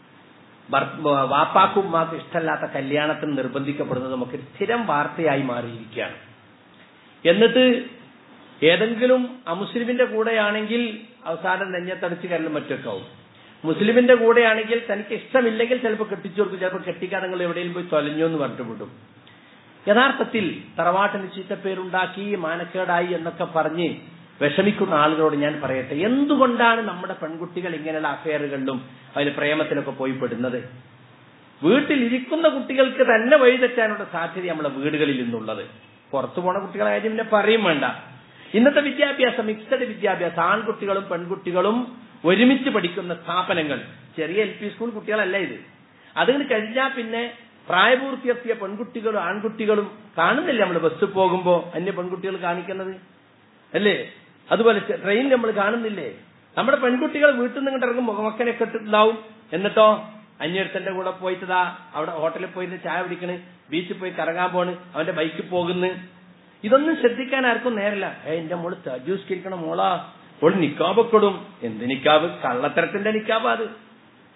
വാപ്പാക്കും ഉമ്മാക്കും ഇഷ്ടമല്ലാത്ത കല്യാണത്തിന് നിർബന്ധിക്കപ്പെടുന്നതും ഒക്കെ സ്ഥിരം വാർത്തയായി മാറിയിരിക്കുകയാണ് എന്നിട്ട് ഏതെങ്കിലും അമുസ്ലിമിന്റെ കൂടെയാണെങ്കിൽ അവസാനം നെഞ്ഞത്തടിച്ച് കരലും മറ്റൊക്കെ ആവും മുസ്ലിമിന്റെ കൂടെയാണെങ്കിൽ തനിക്ക് ഇഷ്ടമില്ലെങ്കിൽ ചിലപ്പോൾ കെട്ടിച്ചു കൊടുക്കും ചിലപ്പോൾ കെട്ടിക്കാൻ നിങ്ങൾ എവിടെയും പോയി തൊലഞ്ഞു എന്ന് പറഞ്ഞിട്ട് വിടും യഥാർത്ഥത്തിൽ തറവാട്ടിന് ചീത്തപ്പേരുണ്ടാക്കി മാനക്കേടായി എന്നൊക്കെ പറഞ്ഞ് വിഷമിക്കുന്ന ആളുകളോട് ഞാൻ പറയട്ടെ എന്തുകൊണ്ടാണ് നമ്മുടെ പെൺകുട്ടികൾ ഇങ്ങനെയുള്ള അഫെയറുകളിലും അതിൽ പ്രേമത്തിലൊക്കെ പോയി പെടുന്നത് വീട്ടിൽ ഇരിക്കുന്ന കുട്ടികൾക്ക് തന്നെ വഴിതെറ്റാനുള്ള സാധ്യത നമ്മളെ വീടുകളിൽ നിന്നുള്ളത് പുറത്തു പോണ കുട്ടികളെ കാര്യം പിന്നെ പറയും വേണ്ട ഇന്നത്തെ വിദ്യാഭ്യാസം മിക്സഡ് വിദ്യാഭ്യാസം ആൺകുട്ടികളും പെൺകുട്ടികളും ഒരുമിച്ച് പഠിക്കുന്ന സ്ഥാപനങ്ങൾ ചെറിയ എൽ പി സ്കൂൾ കുട്ടികളല്ല ഇത് അതിന് കഴിഞ്ഞാൽ പിന്നെ പ്രായപൂർത്തിയെത്തിയ പെൺകുട്ടികളും ആൺകുട്ടികളും കാണുന്നില്ല നമ്മൾ ബസ് പോകുമ്പോ അന്യ പെൺകുട്ടികൾ കാണിക്കുന്നത് അല്ലേ അതുപോലെ ട്രെയിനിൽ നമ്മൾ കാണുന്നില്ലേ നമ്മുടെ പെൺകുട്ടികൾ വീട്ടിൽ നിന്ന് ഇങ്ങോട്ട് ഇറങ്ങും മുഖമക്കനെ കെട്ടിട്ടുണ്ടാവും എന്നിട്ടോ അന്യടുത്തന്റെ കൂടെ പോയിട്ടതാ അവിടെ ഹോട്ടലിൽ പോയിട്ട് ചായ പിടിക്കണ് ബീച്ചിൽ പോയി കറങ്ങാൻ പോണ് അവന്റെ ബൈക്കിൽ പോകുന്നു ഇതൊന്നും ശ്രദ്ധിക്കാൻ ആർക്കും നേരല്ല ഏ എന്റെ മോള് തജൂസ്കരിക്കണം മോളാ ഓള് നിക്കാബൊക്കെടും എന്ത് നിക്കാബ് കള്ളത്തരത്തിന്റെ നിക്കാബ് അത്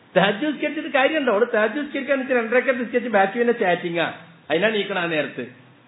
തഹജുസ്കരിച്ചിട്ട് കാര്യമുണ്ടോ ഓള് തഹജുസ്കരിക്കാൻ രണ്ടരക്കെ നിസ്കരിച്ച് ബാക്കി പിന്നെ ചാറ്റിങ്ങാ അതിനാ നീക്കണ ആ നേരത്ത്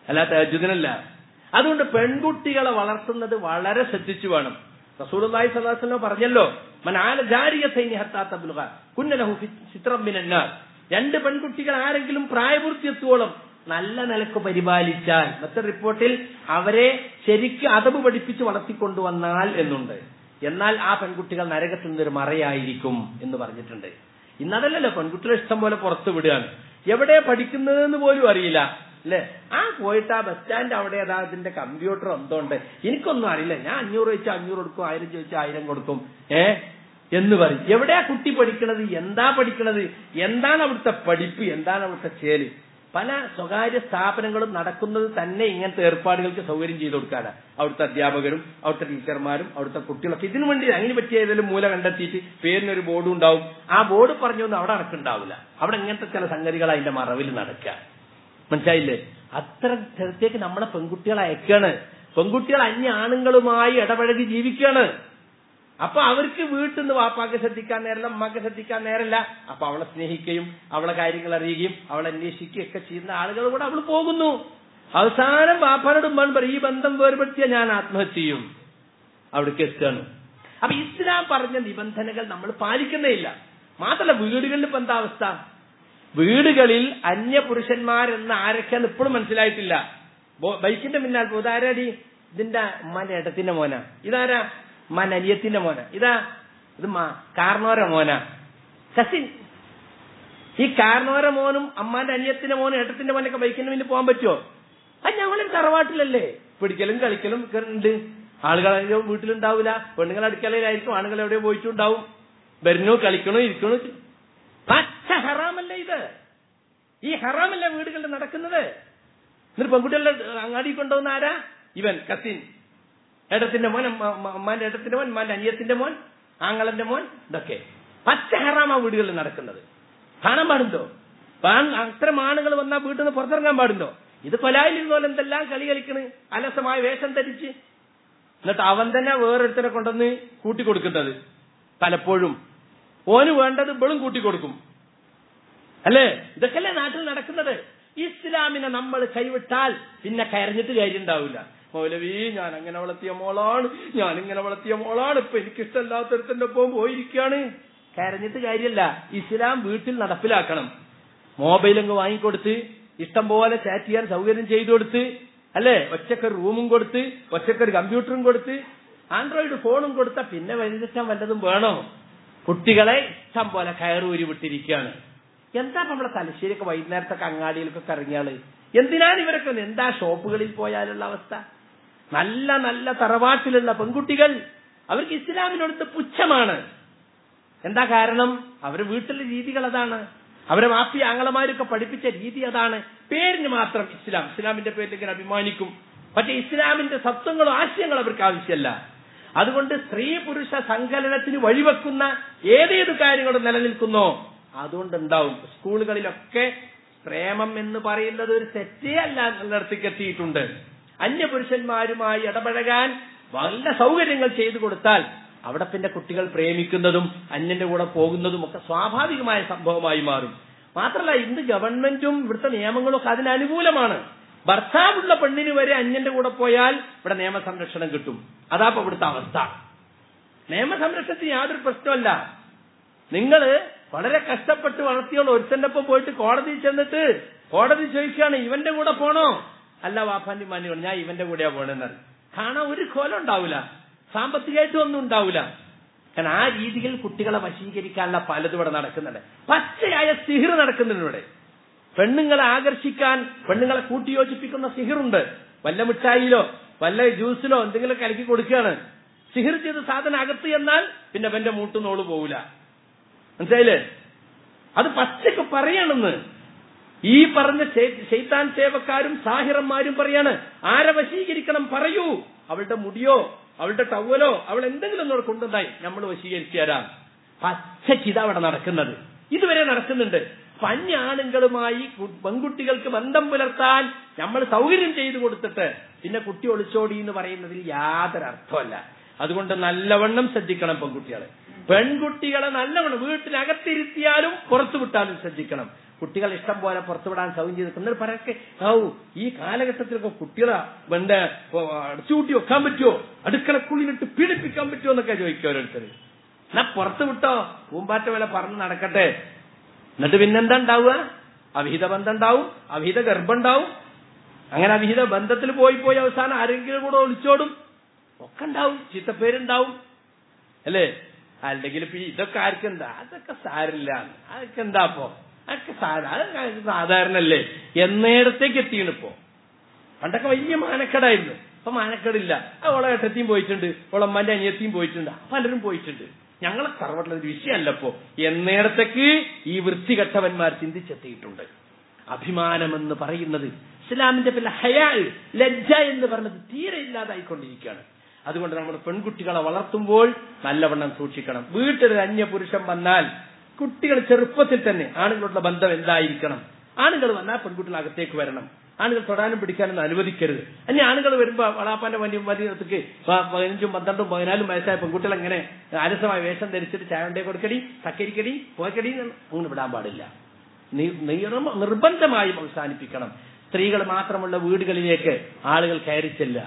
അല്ല തഹജുദിനല്ല അതുകൊണ്ട് പെൺകുട്ടികളെ വളർത്തുന്നത് വളരെ ശ്രദ്ധിച്ചു വേണം റസൂലുള്ളാഹി സ്വല്ലല്ലാഹു അലൈഹി വസല്ലം പറഞ്ഞല്ലോ മൻ ആല ജാരിയതൈനി ഹത്താ തബ്ലുഗ കുന്ന ലഹു സിത്രം മിനന്നാർ രണ്ട് പെൺകുട്ടികൾ ആരെങ്കിലും പ്രായപൂർത്തിയെത്തുവോളം നല്ല നിലക്ക് പരിപാലിച്ചാൽ മറ്റൊരു റിപ്പോർട്ടിൽ അവരെ ശരിക്കും അതവ് പഠിപ്പിച്ച് വളർത്തിക്കൊണ്ടുവന്നാൽ എന്നുണ്ട് എന്നാൽ ആ പെൺകുട്ടികൾ നരകത്തിൽ നിന്നൊരു മറയായിരിക്കും എന്ന് പറഞ്ഞിട്ടുണ്ട് ഇന്നതല്ലല്ലോ പെൺകുട്ടികളെ ഇഷ്ടം പോലെ പുറത്തു വിടുകയാണ് എവിടെ പഠിക്കുന്നതെന്ന് പോലും അറിയില്ല അല്ലെ ആ പോയിട്ട് ആ ബസ് സ്റ്റാൻഡ് അവിടെ ഏതാ അതിന്റെ കമ്പ്യൂട്ടർ എന്തോ ഉണ്ട് എനിക്കൊന്നും അറിയില്ല ഞാൻ അഞ്ഞൂറ് ചോദിച്ചാൽ അഞ്ഞൂറ് കൊടുക്കും ആയിരം ചോദിച്ചാൽ ആയിരം കൊടുക്കും ഏ എന്ന് പറയും എവിടെയാ കുട്ടി പഠിക്കണത് എന്താ പഠിക്കണത് എന്താണ് അവിടുത്തെ പഠിപ്പ് എന്താണ് അവിടുത്തെ ചേല് പല സ്വകാര്യ സ്ഥാപനങ്ങളും നടക്കുന്നത് തന്നെ ഇങ്ങനത്തെ ഏർപ്പാടുകൾക്ക് സൗകര്യം ചെയ്തു കൊടുക്കാനാണ് അവിടുത്തെ അധ്യാപകരും അവിടുത്തെ ടീച്ചർമാരും അവിടുത്തെ കുട്ടികളൊക്കെ ഇതിനു വേണ്ടി അതിന് പറ്റിയ ഏതെങ്കിലും മൂല കണ്ടെത്തിയിട്ട് പേരിനൊരു ബോർഡും ഉണ്ടാവും ആ ബോർഡ് പറഞ്ഞൊന്നും അവിടെ നടക്കുന്നുണ്ടാവില്ല അവിടെ ഇങ്ങനത്തെ ചില സംഗതികൾ അതിന്റെ മറവിൽ നടക്കുക മനസ്സിലായില്ലേ അത്ര സ്ഥലത്തേക്ക് നമ്മളെ പെൺകുട്ടികളെ അയക്കാണ് പെൺകുട്ടികൾ അന്യ ആണുങ്ങളുമായി ഇടപഴകി ജീവിക്കുകയാണ് അപ്പൊ അവർക്ക് വീട്ടിൽ നിന്ന് വാപ്പാക്ക് ശ്രദ്ധിക്കാൻ നേരല്ല ഉമ്മാക്ക് ശ്രദ്ധിക്കാൻ നേരല്ല അപ്പൊ അവളെ സ്നേഹിക്കുകയും അവളെ കാര്യങ്ങൾ അറിയുകയും അവളെ അന്വേഷിക്കുകയും ഒക്കെ ചെയ്യുന്ന ആളുകൾ കൂടെ അവൾ പോകുന്നു അവസാനം വാപ്പാനോട് ഉമ്മാൻ പറയും ഈ ബന്ധം വേർപെടുത്തിയ ഞാൻ ആത്മഹത്യ ചെയ്യും അവിടേക്ക് എത്തുകയാണ് അപ്പൊ ഇസ്ലാം പറഞ്ഞ നിബന്ധനകൾ നമ്മൾ പാലിക്കുന്നേ ഇല്ല മാത്രമല്ല വീടുകളിൽ ഇപ്പൊ എന്താ അവസ്ഥ വീടുകളിൽ അന്യ പുരുഷന്മാരെന്ന് ആരൊക്കെയാന്ന് ഇപ്പോഴും മനസ്സിലായിട്ടില്ല ബോ- ബൈക്കിന്റെ പിന്നാൽ പോ. ഇതാരാടി ഇതിന്റെ ഉമ്മാന്റെ ഏട്ടത്തിന്റെ മോന ഇതാരാ ഉമ്മാന്റെ അനിയത്തിന്റെ മോന ഇതാ ഇത് മാ കാർണോര മോന കസിൻ ഈ കാർണോര മോനും അമ്മാന്റെ അനിയത്തിന്റെ മോനും ഏട്ടത്തിന്റെ മോനൊക്കെ ബൈക്കിന്റെ മുന്നിൽ പോകാൻ പറ്റുമോ അത് ഞങ്ങളും തറവാട്ടിലല്ലേ പിടിക്കലും കളിക്കലും ഒക്കെ ഉണ്ട് ആളുകൾ വീട്ടിലുണ്ടാവില്ല പെണ്ണുങ്ങൾ അടുക്കളയിലായിരിക്കും ആണുങ്ങൾ എവിടെ പോയിട്ടുണ്ടാവും വരുന്നു കളിക്കണു ഇരിക്കണു പച്ച ഹറാമല്ലേ ഇത് ഈ ഹറാമല്ലേ വീടുകളിൽ നടക്കുന്നത് എന്നിട്ട് പെൺകുട്ടികളുടെ അങ്ങാടി കൊണ്ടുവന്ന ആരാ ഇവൻ കസിൻ ഏട്ടത്തിന്റെ മോൻ അമ്മ- അമ്മ- അമ്മാന്റെ ഏട്ടത്തിന്റെ മോൻ അമ്മാന്റെ അനിയത്തിന്റെ മോൻ ആങ്ങളന്റെ മോൻ ഇതൊക്കെ പച്ച ഹറാമാ വീടുകളിൽ നടക്കുന്നത് കാണാൻ പാടുണ്ടോ പാ- അത്തരം ആണുങ്ങൾ വന്നാൽ വീട്ടിൽ നിന്ന് പുറത്തിറങ്ങാൻ പാടുണ്ടോ ഇത് കൊലായിലിരുന്നോലെ എന്തെല്ലാം കളി കളിക്കണ് അലസമായ വേഷം ധരിച്ച് എന്നിട്ട് അവൻ തന്നെ വേറൊരുത്തരെ കൊണ്ടുവന്ന് കൂട്ടിക്കൊടുക്കുന്നത് പലപ്പോഴും ഓന് വേണ്ടത് ഇവളും കൂട്ടിക്കൊടുക്കും അല്ലേ ഇതൊക്കെയല്ലേ നാട്ടിൽ നടക്കുന്നത് ഇസ്ലാമിനെ നമ്മൾ കൈവിട്ടാൽ പിന്നെ കരഞ്ഞിട്ട് കാര്യം ഉണ്ടാവില്ല മൗലവി ഞാൻ അങ്ങനെ വളർത്തിയ മോളാണ് ഞാൻ ഇങ്ങനെ വളർത്തിയ മോളാണ് ഇപ്പൊ എനിക്കിഷ്ടമല്ലാത്തരത്തിന്റെ ഒപ്പം പോയിരിക്കുകയാണ് കരഞ്ഞിട്ട് കാര്യമല്ല ഇസ്ലാം വീട്ടിൽ നടപ്പിലാക്കണം മൊബൈൽ അങ്ങ് വാങ്ങിക്കൊടുത്ത് ഇഷ്ടം പോലെ ചാറ്റ് ചെയ്യാൻ സൗകര്യം ചെയ്തു കൊടുത്ത് അല്ലേ ഒറ്റക്കൊരു റൂമും കൊടുത്ത് ഒറ്റക്കൊരു കമ്പ്യൂട്ടറും കൊടുത്ത് ആൻഡ്രോയിഡ് ഫോണും കൊടുത്ത പിന്നെ വലുതെത്താൻ വല്ലതും വേണോ കുട്ടികളെ ഇഷ്ടം പോലെ കയറൂരി വിട്ടിരിക്കുകയാണ് എന്താ ഇപ്പൊ നമ്മളെ തലശ്ശേരിയൊക്കെ വൈകുന്നേരത്തൊക്കെ അങ്ങാടിയിലൊക്കെ ഇറങ്ങിയാള് എന്തിനാണ് ഇവരൊക്കെ ഒന്ന് എന്താ ഷോപ്പുകളിൽ പോയാലുള്ള അവസ്ഥ നല്ല നല്ല തറവാട്ടിലുള്ള പെൺകുട്ടികൾ അവർക്ക് ഇസ്ലാമിനടുത്ത് പുച്ഛമാണ് എന്താ കാരണം അവരുടെ വീട്ടിലെ രീതികൾ അതാണ് അവരെ മാപ്പി ആങ്ങളമാരൊക്കെ പഠിപ്പിച്ച രീതി അതാണ് പേരിന് മാത്രം ഇസ്ലാം ഇസ്ലാമിന്റെ പേരിൽ ഇങ്ങനെ അഭിമാനിക്കും പക്ഷെ ഇസ്ലാമിന്റെ സത്വങ്ങളോ ആശയങ്ങളോ അവർക്ക് ആവശ്യമല്ല അതുകൊണ്ട് സ്ത്രീ പുരുഷ സങ്കലനത്തിന് വഴിവെക്കുന്ന ഏതേത് കാര്യങ്ങളും നിലനിൽക്കുന്നോ അതുകൊണ്ടുണ്ടാവും സ്കൂളുകളിലൊക്കെ പ്രേമം എന്ന് പറയുന്നത് ഒരു തെറ്റേ അല്ല എന്നിടത്തേക്ക് എത്തിയിട്ടുണ്ട് അന്യപുരുഷന്മാരുമായി ഇടപഴകാൻ നല്ല സൗകര്യങ്ങൾ ചെയ്തു കൊടുത്താൽ അവിടെ പിന്നെ കുട്ടികൾ പ്രേമിക്കുന്നതും അന്യന്റെ കൂടെ പോകുന്നതും ഒക്കെ സ്വാഭാവികമായ സംഭവമായി മാറും മാത്രമല്ല ഇന്ന് ഗവൺമെന്റും ഇവിടുത്തെ നിയമങ്ങളും ഒക്കെ അതിന് അനുകൂലമാണ് ഭർത്താവുള്ള പെണ്ണിന് വരെ അന്യന്റെ കൂടെ പോയാൽ ഇവിടെ നിയമസംരക്ഷണം കിട്ടും അതാ ഇപ്പൊ ഇവിടുത്തെ അവസ്ഥ നിയമസംരക്ഷണത്തിന് യാതൊരു പ്രശ്നമല്ല നിങ്ങള് വളരെ കഷ്ടപ്പെട്ട് വളർത്തിയുള്ള ഒരുത്തന്റെ ഒപ്പം പോയിട്ട് കോടതിയിൽ ചെന്നിട്ട് കോടതി ചോദിക്കുകയാണ് ഇവന്റെ കൂടെ പോണോ അല്ല വാപ്പാന്റെ മാനി പറഞ്ഞു ഞാൻ ഇവന്റെ കൂടെയാ പോണെന്നത് കാണാൻ ഒരു കോലം ഉണ്ടാവില്ല സാമ്പത്തികമായിട്ടും ഒന്നും ഉണ്ടാവില്ല കാരണം ആ രീതിയിൽ കുട്ടികളെ വശീകരിക്കാനുള്ള പലതും ഇവിടെ നടക്കുന്നുണ്ട് പച്ചയായ സിഹിർ നടക്കുന്നുണ്ട് ഇവിടെ പെണ്ണുങ്ങളെ ആകർഷിക്കാൻ പെണ്ണുങ്ങളെ കൂട്ടിയോജിപ്പിക്കുന്ന സിഹിറുണ്ട് വല്ല മിഠായിയിലോ വല്ല ജ്യൂസിലോ എന്തെങ്കിലും കലക്കി കൊടുക്കുകയാണ് സിഹിർ ചെയ്ത സാധനം അകത്ത് ചെന്നാൽ പിന്നെ അവന്റെ മൂട്ടുന്നോള് പോവില്ല മനസ്സിലായില്ലേ അത് പച്ചക്ക് പറയണമെന്ന് ഈ പറഞ്ഞ ശൈത്താൻ സേവക്കാരും സാഹിറന്മാരും പറയാണ് ആരെ വശീകരിക്കണം പറയൂ അവളുടെ മുടിയോ അവളുടെ ടവലോ അവൾ എന്തെങ്കിലും ഒന്നോട് കൊണ്ടുണ്ടായി നമ്മൾ വശീകരിച്ചാരാ പച്ചക്ക് ഇതാ അവിടെ നടക്കുന്നത് ഇതുവരെ നടക്കുന്നുണ്ട് പഞ്ഞ ആണുങ്ങളുമായി കു- പെൺകുട്ടികൾക്ക് ബന്ധം പുലർത്താൻ നമ്മൾ സൗകര്യം ചെയ്തു കൊടുത്തിട്ട് പിന്നെ കുട്ടി ഒളിച്ചോടി എന്ന് പറയുന്നതിൽ യാതൊരു അർത്ഥമല്ല അതുകൊണ്ട് നല്ലവണ്ണം ശ്രദ്ധിക്കണം പെൺകുട്ടികളെ പെൺകുട്ടികളെ നല്ലവണ്ണം വീട്ടിനകത്തിരുത്തിയാലും പുറത്തു വിട്ടാലും ശ്രദ്ധിക്കണം കുട്ടികൾ ഇഷ്ടം പോലെ പുറത്തു വിടാൻ സൗകര്യം ചെയ്ത് എന്നിട്ട് പരക്കെ ഔ ഈ കാലഘട്ടത്തിലൊക്കെ കുട്ടികളെ വേണ്ട അടച്ചുകൂട്ടി വെക്കാൻ പറ്റുമോ അടുക്കളക്കുള്ളിലിട്ട് പീഡിപ്പിക്കാൻ പറ്റുമോ എന്നൊക്കെ ചോദിക്കും ഓരോരുത്തർ എന്നാ പുറത്തു വിട്ടോ പൂമ്പാറ്റ പോലെ പറന്ന് നടക്കട്ടെ എന്നിട്ട് പിന്നെന്താ ഉണ്ടാവുക അവിഹിത ബന്ധം ഉണ്ടാവും അവിഹിത ഗർഭം ഉണ്ടാവും അങ്ങനെ അവിഹിത ബന്ധത്തിൽ പോയി പോയി അവസാനം ആരെങ്കിലും കൂടെ ഒളിച്ചോടും ഒക്കെ ഉണ്ടാവും ചീത്തപ്പേരുണ്ടാവും അല്ലേ അല്ലെങ്കിൽ ഇപ്പൊ ഇതൊക്കെ ആർക്കെന്താ അതൊക്കെ സാരില്ല അതൊക്കെ എന്താ അപ്പോ അതൊക്കെ സാര അത് സാധാരണ അല്ലേ എന്നേരത്തേക്ക് എത്തിയാണ് ഇപ്പോ പണ്ടൊക്കെ വലിയ മാനക്കേടായിരുന്നു ഇപ്പൊ മാനക്കേടില്ല അവളെ ഏട്ടത്തിയും പോയിട്ടുണ്ട് അവളമ്മന്റെ അനിയത്തിയും പോയിട്ടുണ്ട് പലരും പോയിട്ടുണ്ട് ഞങ്ങളെ തറവട്ടുള്ള ഒരു വിഷയമല്ല ഇപ്പോ എന്നേരത്തേക്ക് ഈ വൃത്തികെട്ടവന്മാർ ചിന്തിച്ചെത്തിയിട്ടുണ്ട് അഭിമാനമെന്ന് പറയുന്നത് ഇസ്ലാമിന്റെ പിന്നെ ഹയാ ലജ്ജ എന്ന് പറഞ്ഞത് തീരെ ഇല്ലാതായിക്കൊണ്ടിരിക്കുകയാണ് അതുകൊണ്ട് നമ്മൾ പെൺകുട്ടികളെ വളർത്തുമ്പോൾ നല്ലവണ്ണം സൂക്ഷിക്കണം വീട്ടിൽ അന്യ പുരുഷൻ വന്നാൽ കുട്ടികൾ ചെറുപ്പത്തിൽ തന്നെ ആണുങ്ങളുടെ ബന്ധം എന്തായിരിക്കണം ആണുങ്ങൾ വന്നാൽ പെൺകുട്ടികൾ അകത്തേക്ക് വരണം ആണുങ്ങൾ തൊടാനും പിടിക്കാനൊന്നും അനുവദിക്കരുത് അന്യ ആണുങ്ങൾ വരുമ്പോ വളാപ്പാന്റെ വലിയ മതിയത്തേക്ക് പതിനഞ്ചും പന്ത്രണ്ടും പതിനാലും വയസ്സായ പെൺകുട്ടികൾ അങ്ങനെ ആലസമായ വേഷം ധരിച്ചിട്ട് ചായ കൊണ്ടേ കൊടുക്കടി തക്കരിക്കടി പോയക്കടി അങ്ങനെ വിടാൻ പാടില്ല നിർബന്ധമായും അവസാനിപ്പിക്കണം സ്ത്രീകൾ മാത്രമുള്ള വീടുകളിലേക്ക് ആളുകൾ കയറി ചെല്ലുക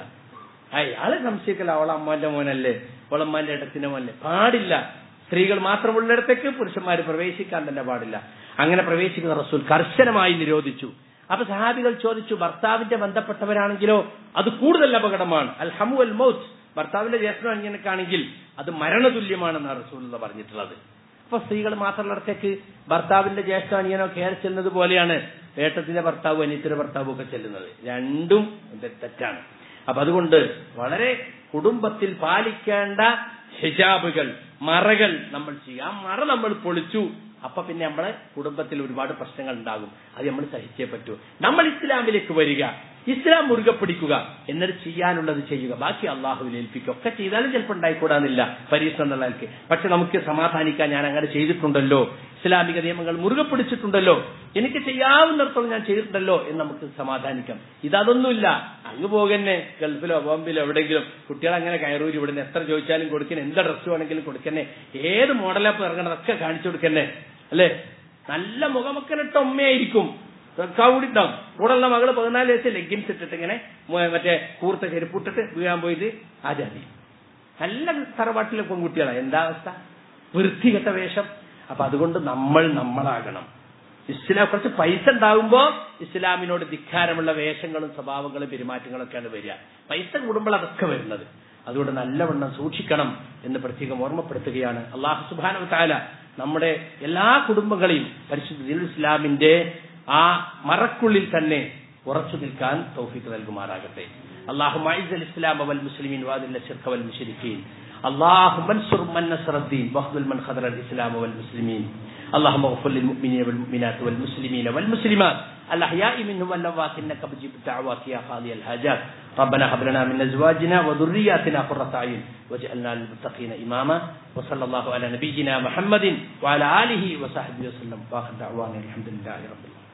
അയാളെ സംശയിക്കല അവളെ അമ്മാന്റെ മോനല്ലേ അവളമ്മാന്റെ ഇടത്തിന്റെ മോനല്ലേ പാടില്ല സ്ത്രീകൾ മാത്രമുള്ളിടത്തേക്ക് പുരുഷന്മാർ പ്രവേശിക്കാൻ തന്നെ പാടില്ല അങ്ങനെ പ്രവേശിക്കുന്ന റസൂൽ കർശനമായി നിരോധിച്ചു അപ്പൊ സഹാബികൾ ചോദിച്ചു ഭർത്താവിന്റെ ബന്ധപ്പെട്ടവരാണെങ്കിലോ അത് കൂടുതൽ അപകടമാണ് അൽ ഹമു അൽ മൗത്ത് ഭർത്താവിന്റെ ജ്യേഷ്ഠം അങ്ങനെയൊക്കെയാണെങ്കിൽ അത് മരണതുല്യമാണെന്നാണ് റസൂൽ പറഞ്ഞിട്ടുള്ളത് അപ്പൊ സ്ത്രീകൾ മാത്രമുള്ളിടത്തേക്ക് ഭർത്താവിന്റെ ജ്യേഷ്ഠ അനിയനോ കയറി ചെല്ലുന്നത് പോലെയാണ് ഏട്ടത്തിന്റെ ഭർത്താവും അനിയത്തിന്റെ ഭർത്താവും ഒക്കെ ചെല്ലുന്നത് രണ്ടും തെറ്റാണ് അപ്പൊ അതുകൊണ്ട് വളരെ കുടുംബത്തിൽ പാലിക്കേണ്ട ഹിജാബുകൾ മറകൾ നമ്മൾ ചെയ്യുക ആ മറ നമ്മൾ പൊളിച്ചു അപ്പൊ പിന്നെ നമ്മളെ കുടുംബത്തിൽ ഒരുപാട് പ്രശ്നങ്ങൾ ഉണ്ടാകും അത് നമ്മൾ സഹിച്ചേ പറ്റൂ നമ്മൾ ഇസ്ലാമിലേക്ക് വരിക ഇസ്ലാം മുറുകെ പിടിക്കുക എന്നിട്ട് ചെയ്യാനുള്ളത് ചെയ്യുക ബാക്കി അള്ളാഹുവിൽ ഏൽപ്പിക്കുക ഒക്കെ ചെയ്താലും ചിലപ്പോൾ ഉണ്ടായിക്കൂടാന്നില്ല പരീക്ഷണം എന്നുള്ളവർക്ക് പക്ഷെ നമുക്ക് സമാധാനിക്കാൻ ഞാൻ അങ്ങനെ ചെയ്തിട്ടുണ്ടല്ലോ ഇസ്ലാമിക നിയമങ്ങൾ മുറുകെ പിടിച്ചിട്ടുണ്ടല്ലോ എനിക്ക് ചെയ്യാവുന്നിടത്തോളം ഞാൻ ചെയ്തിട്ടുണ്ടല്ലോ എന്ന് നമുക്ക് സമാധാനിക്കാം ഇതൊന്നുമില്ല അങ്ങ് പോകന്നെ ഗൾഫിലോ ബോംബെയിലോ എവിടെയെങ്കിലും കുട്ടികൾ അങ്ങനെ കയറൂരി ഇവിടുന്ന് എത്ര ചോദിച്ചാലും കൊടുക്കണേ എന്ത് ഡ്രസ്സ് വേണമെങ്കിലും കൊടുക്കണേ ഏത് മോഡലപ്പ് ഇറങ്ങണതൊക്കെ കാണിച്ചു കൊടുക്കന്നെ അല്ലേ നല്ല മുഖമക്കനിട്ട ഉമ്മയായിരിക്കും കൂടിണ്ടാവും കൂടെയുള്ള മകള് പതിനാല് വയസ്സ് ലെഗിൻസ് ഇട്ടിട്ട് ഇങ്ങനെ മറ്റേ കൂർത്ത ചെരുപ്പിട്ടിട്ട് വീഴാൻ പോയിട്ട് ആചാരി നല്ല തറവാട്ടിലെ പെൺകുട്ടികളാണ് എന്താ അവസ്ഥ വൃത്തികെട്ട വേഷം അപ്പൊ അതുകൊണ്ട് നമ്മൾ നമ്മളാകണം ഇസ്ലാം കുറച്ച് പൈസ ഉണ്ടാകുമ്പോ ഇസ്ലാമിനോട് ധിക്കാരമുള്ള വേഷങ്ങളും സ്വഭാവങ്ങളും പെരുമാറ്റങ്ങളും ഒക്കെയാണ് വരിക പൈസ കൂടുമ്പോൾ അതൊക്കെ വരുന്നത് അതുകൊണ്ട് നല്ലവണ്ണം സൂക്ഷിക്കണം എന്ന് പ്രത്യേകം ഓർമ്മപ്പെടുത്തുകയാണ് അള്ളാഹു സുബാന താല നമ്മുടെ എല്ലാ കുടുംബങ്ങളെയും പരിശുദ്ധ ഇസ്ലാമിന്റെ ആ മറക്കുള്ളിൽ തന്നെ ഉറച്ചു നിൽക്കാൻ തൗഫീക്ക് നൽകുമാറാകട്ടെ اللهم اعز الاسلام والمسلمين واذل الشرك والمشركين اللهم انصر من نصر الدين واخذل من خذل الاسلام والمسلمين اللهم اغفر للمؤمنين والمؤمنات والمسلمين والمسلمات الاحياء منهم والاموات انك مجيب الدعوات يا قاضي الحاجات ربنا هب لنا من ازواجنا وذرياتنا قرة اعين واجعلنا للمتقين اماما وصلى الله على نبينا محمد وعلى اله وصحبه وسلم واخر دعوانا الحمد لله رب العالمين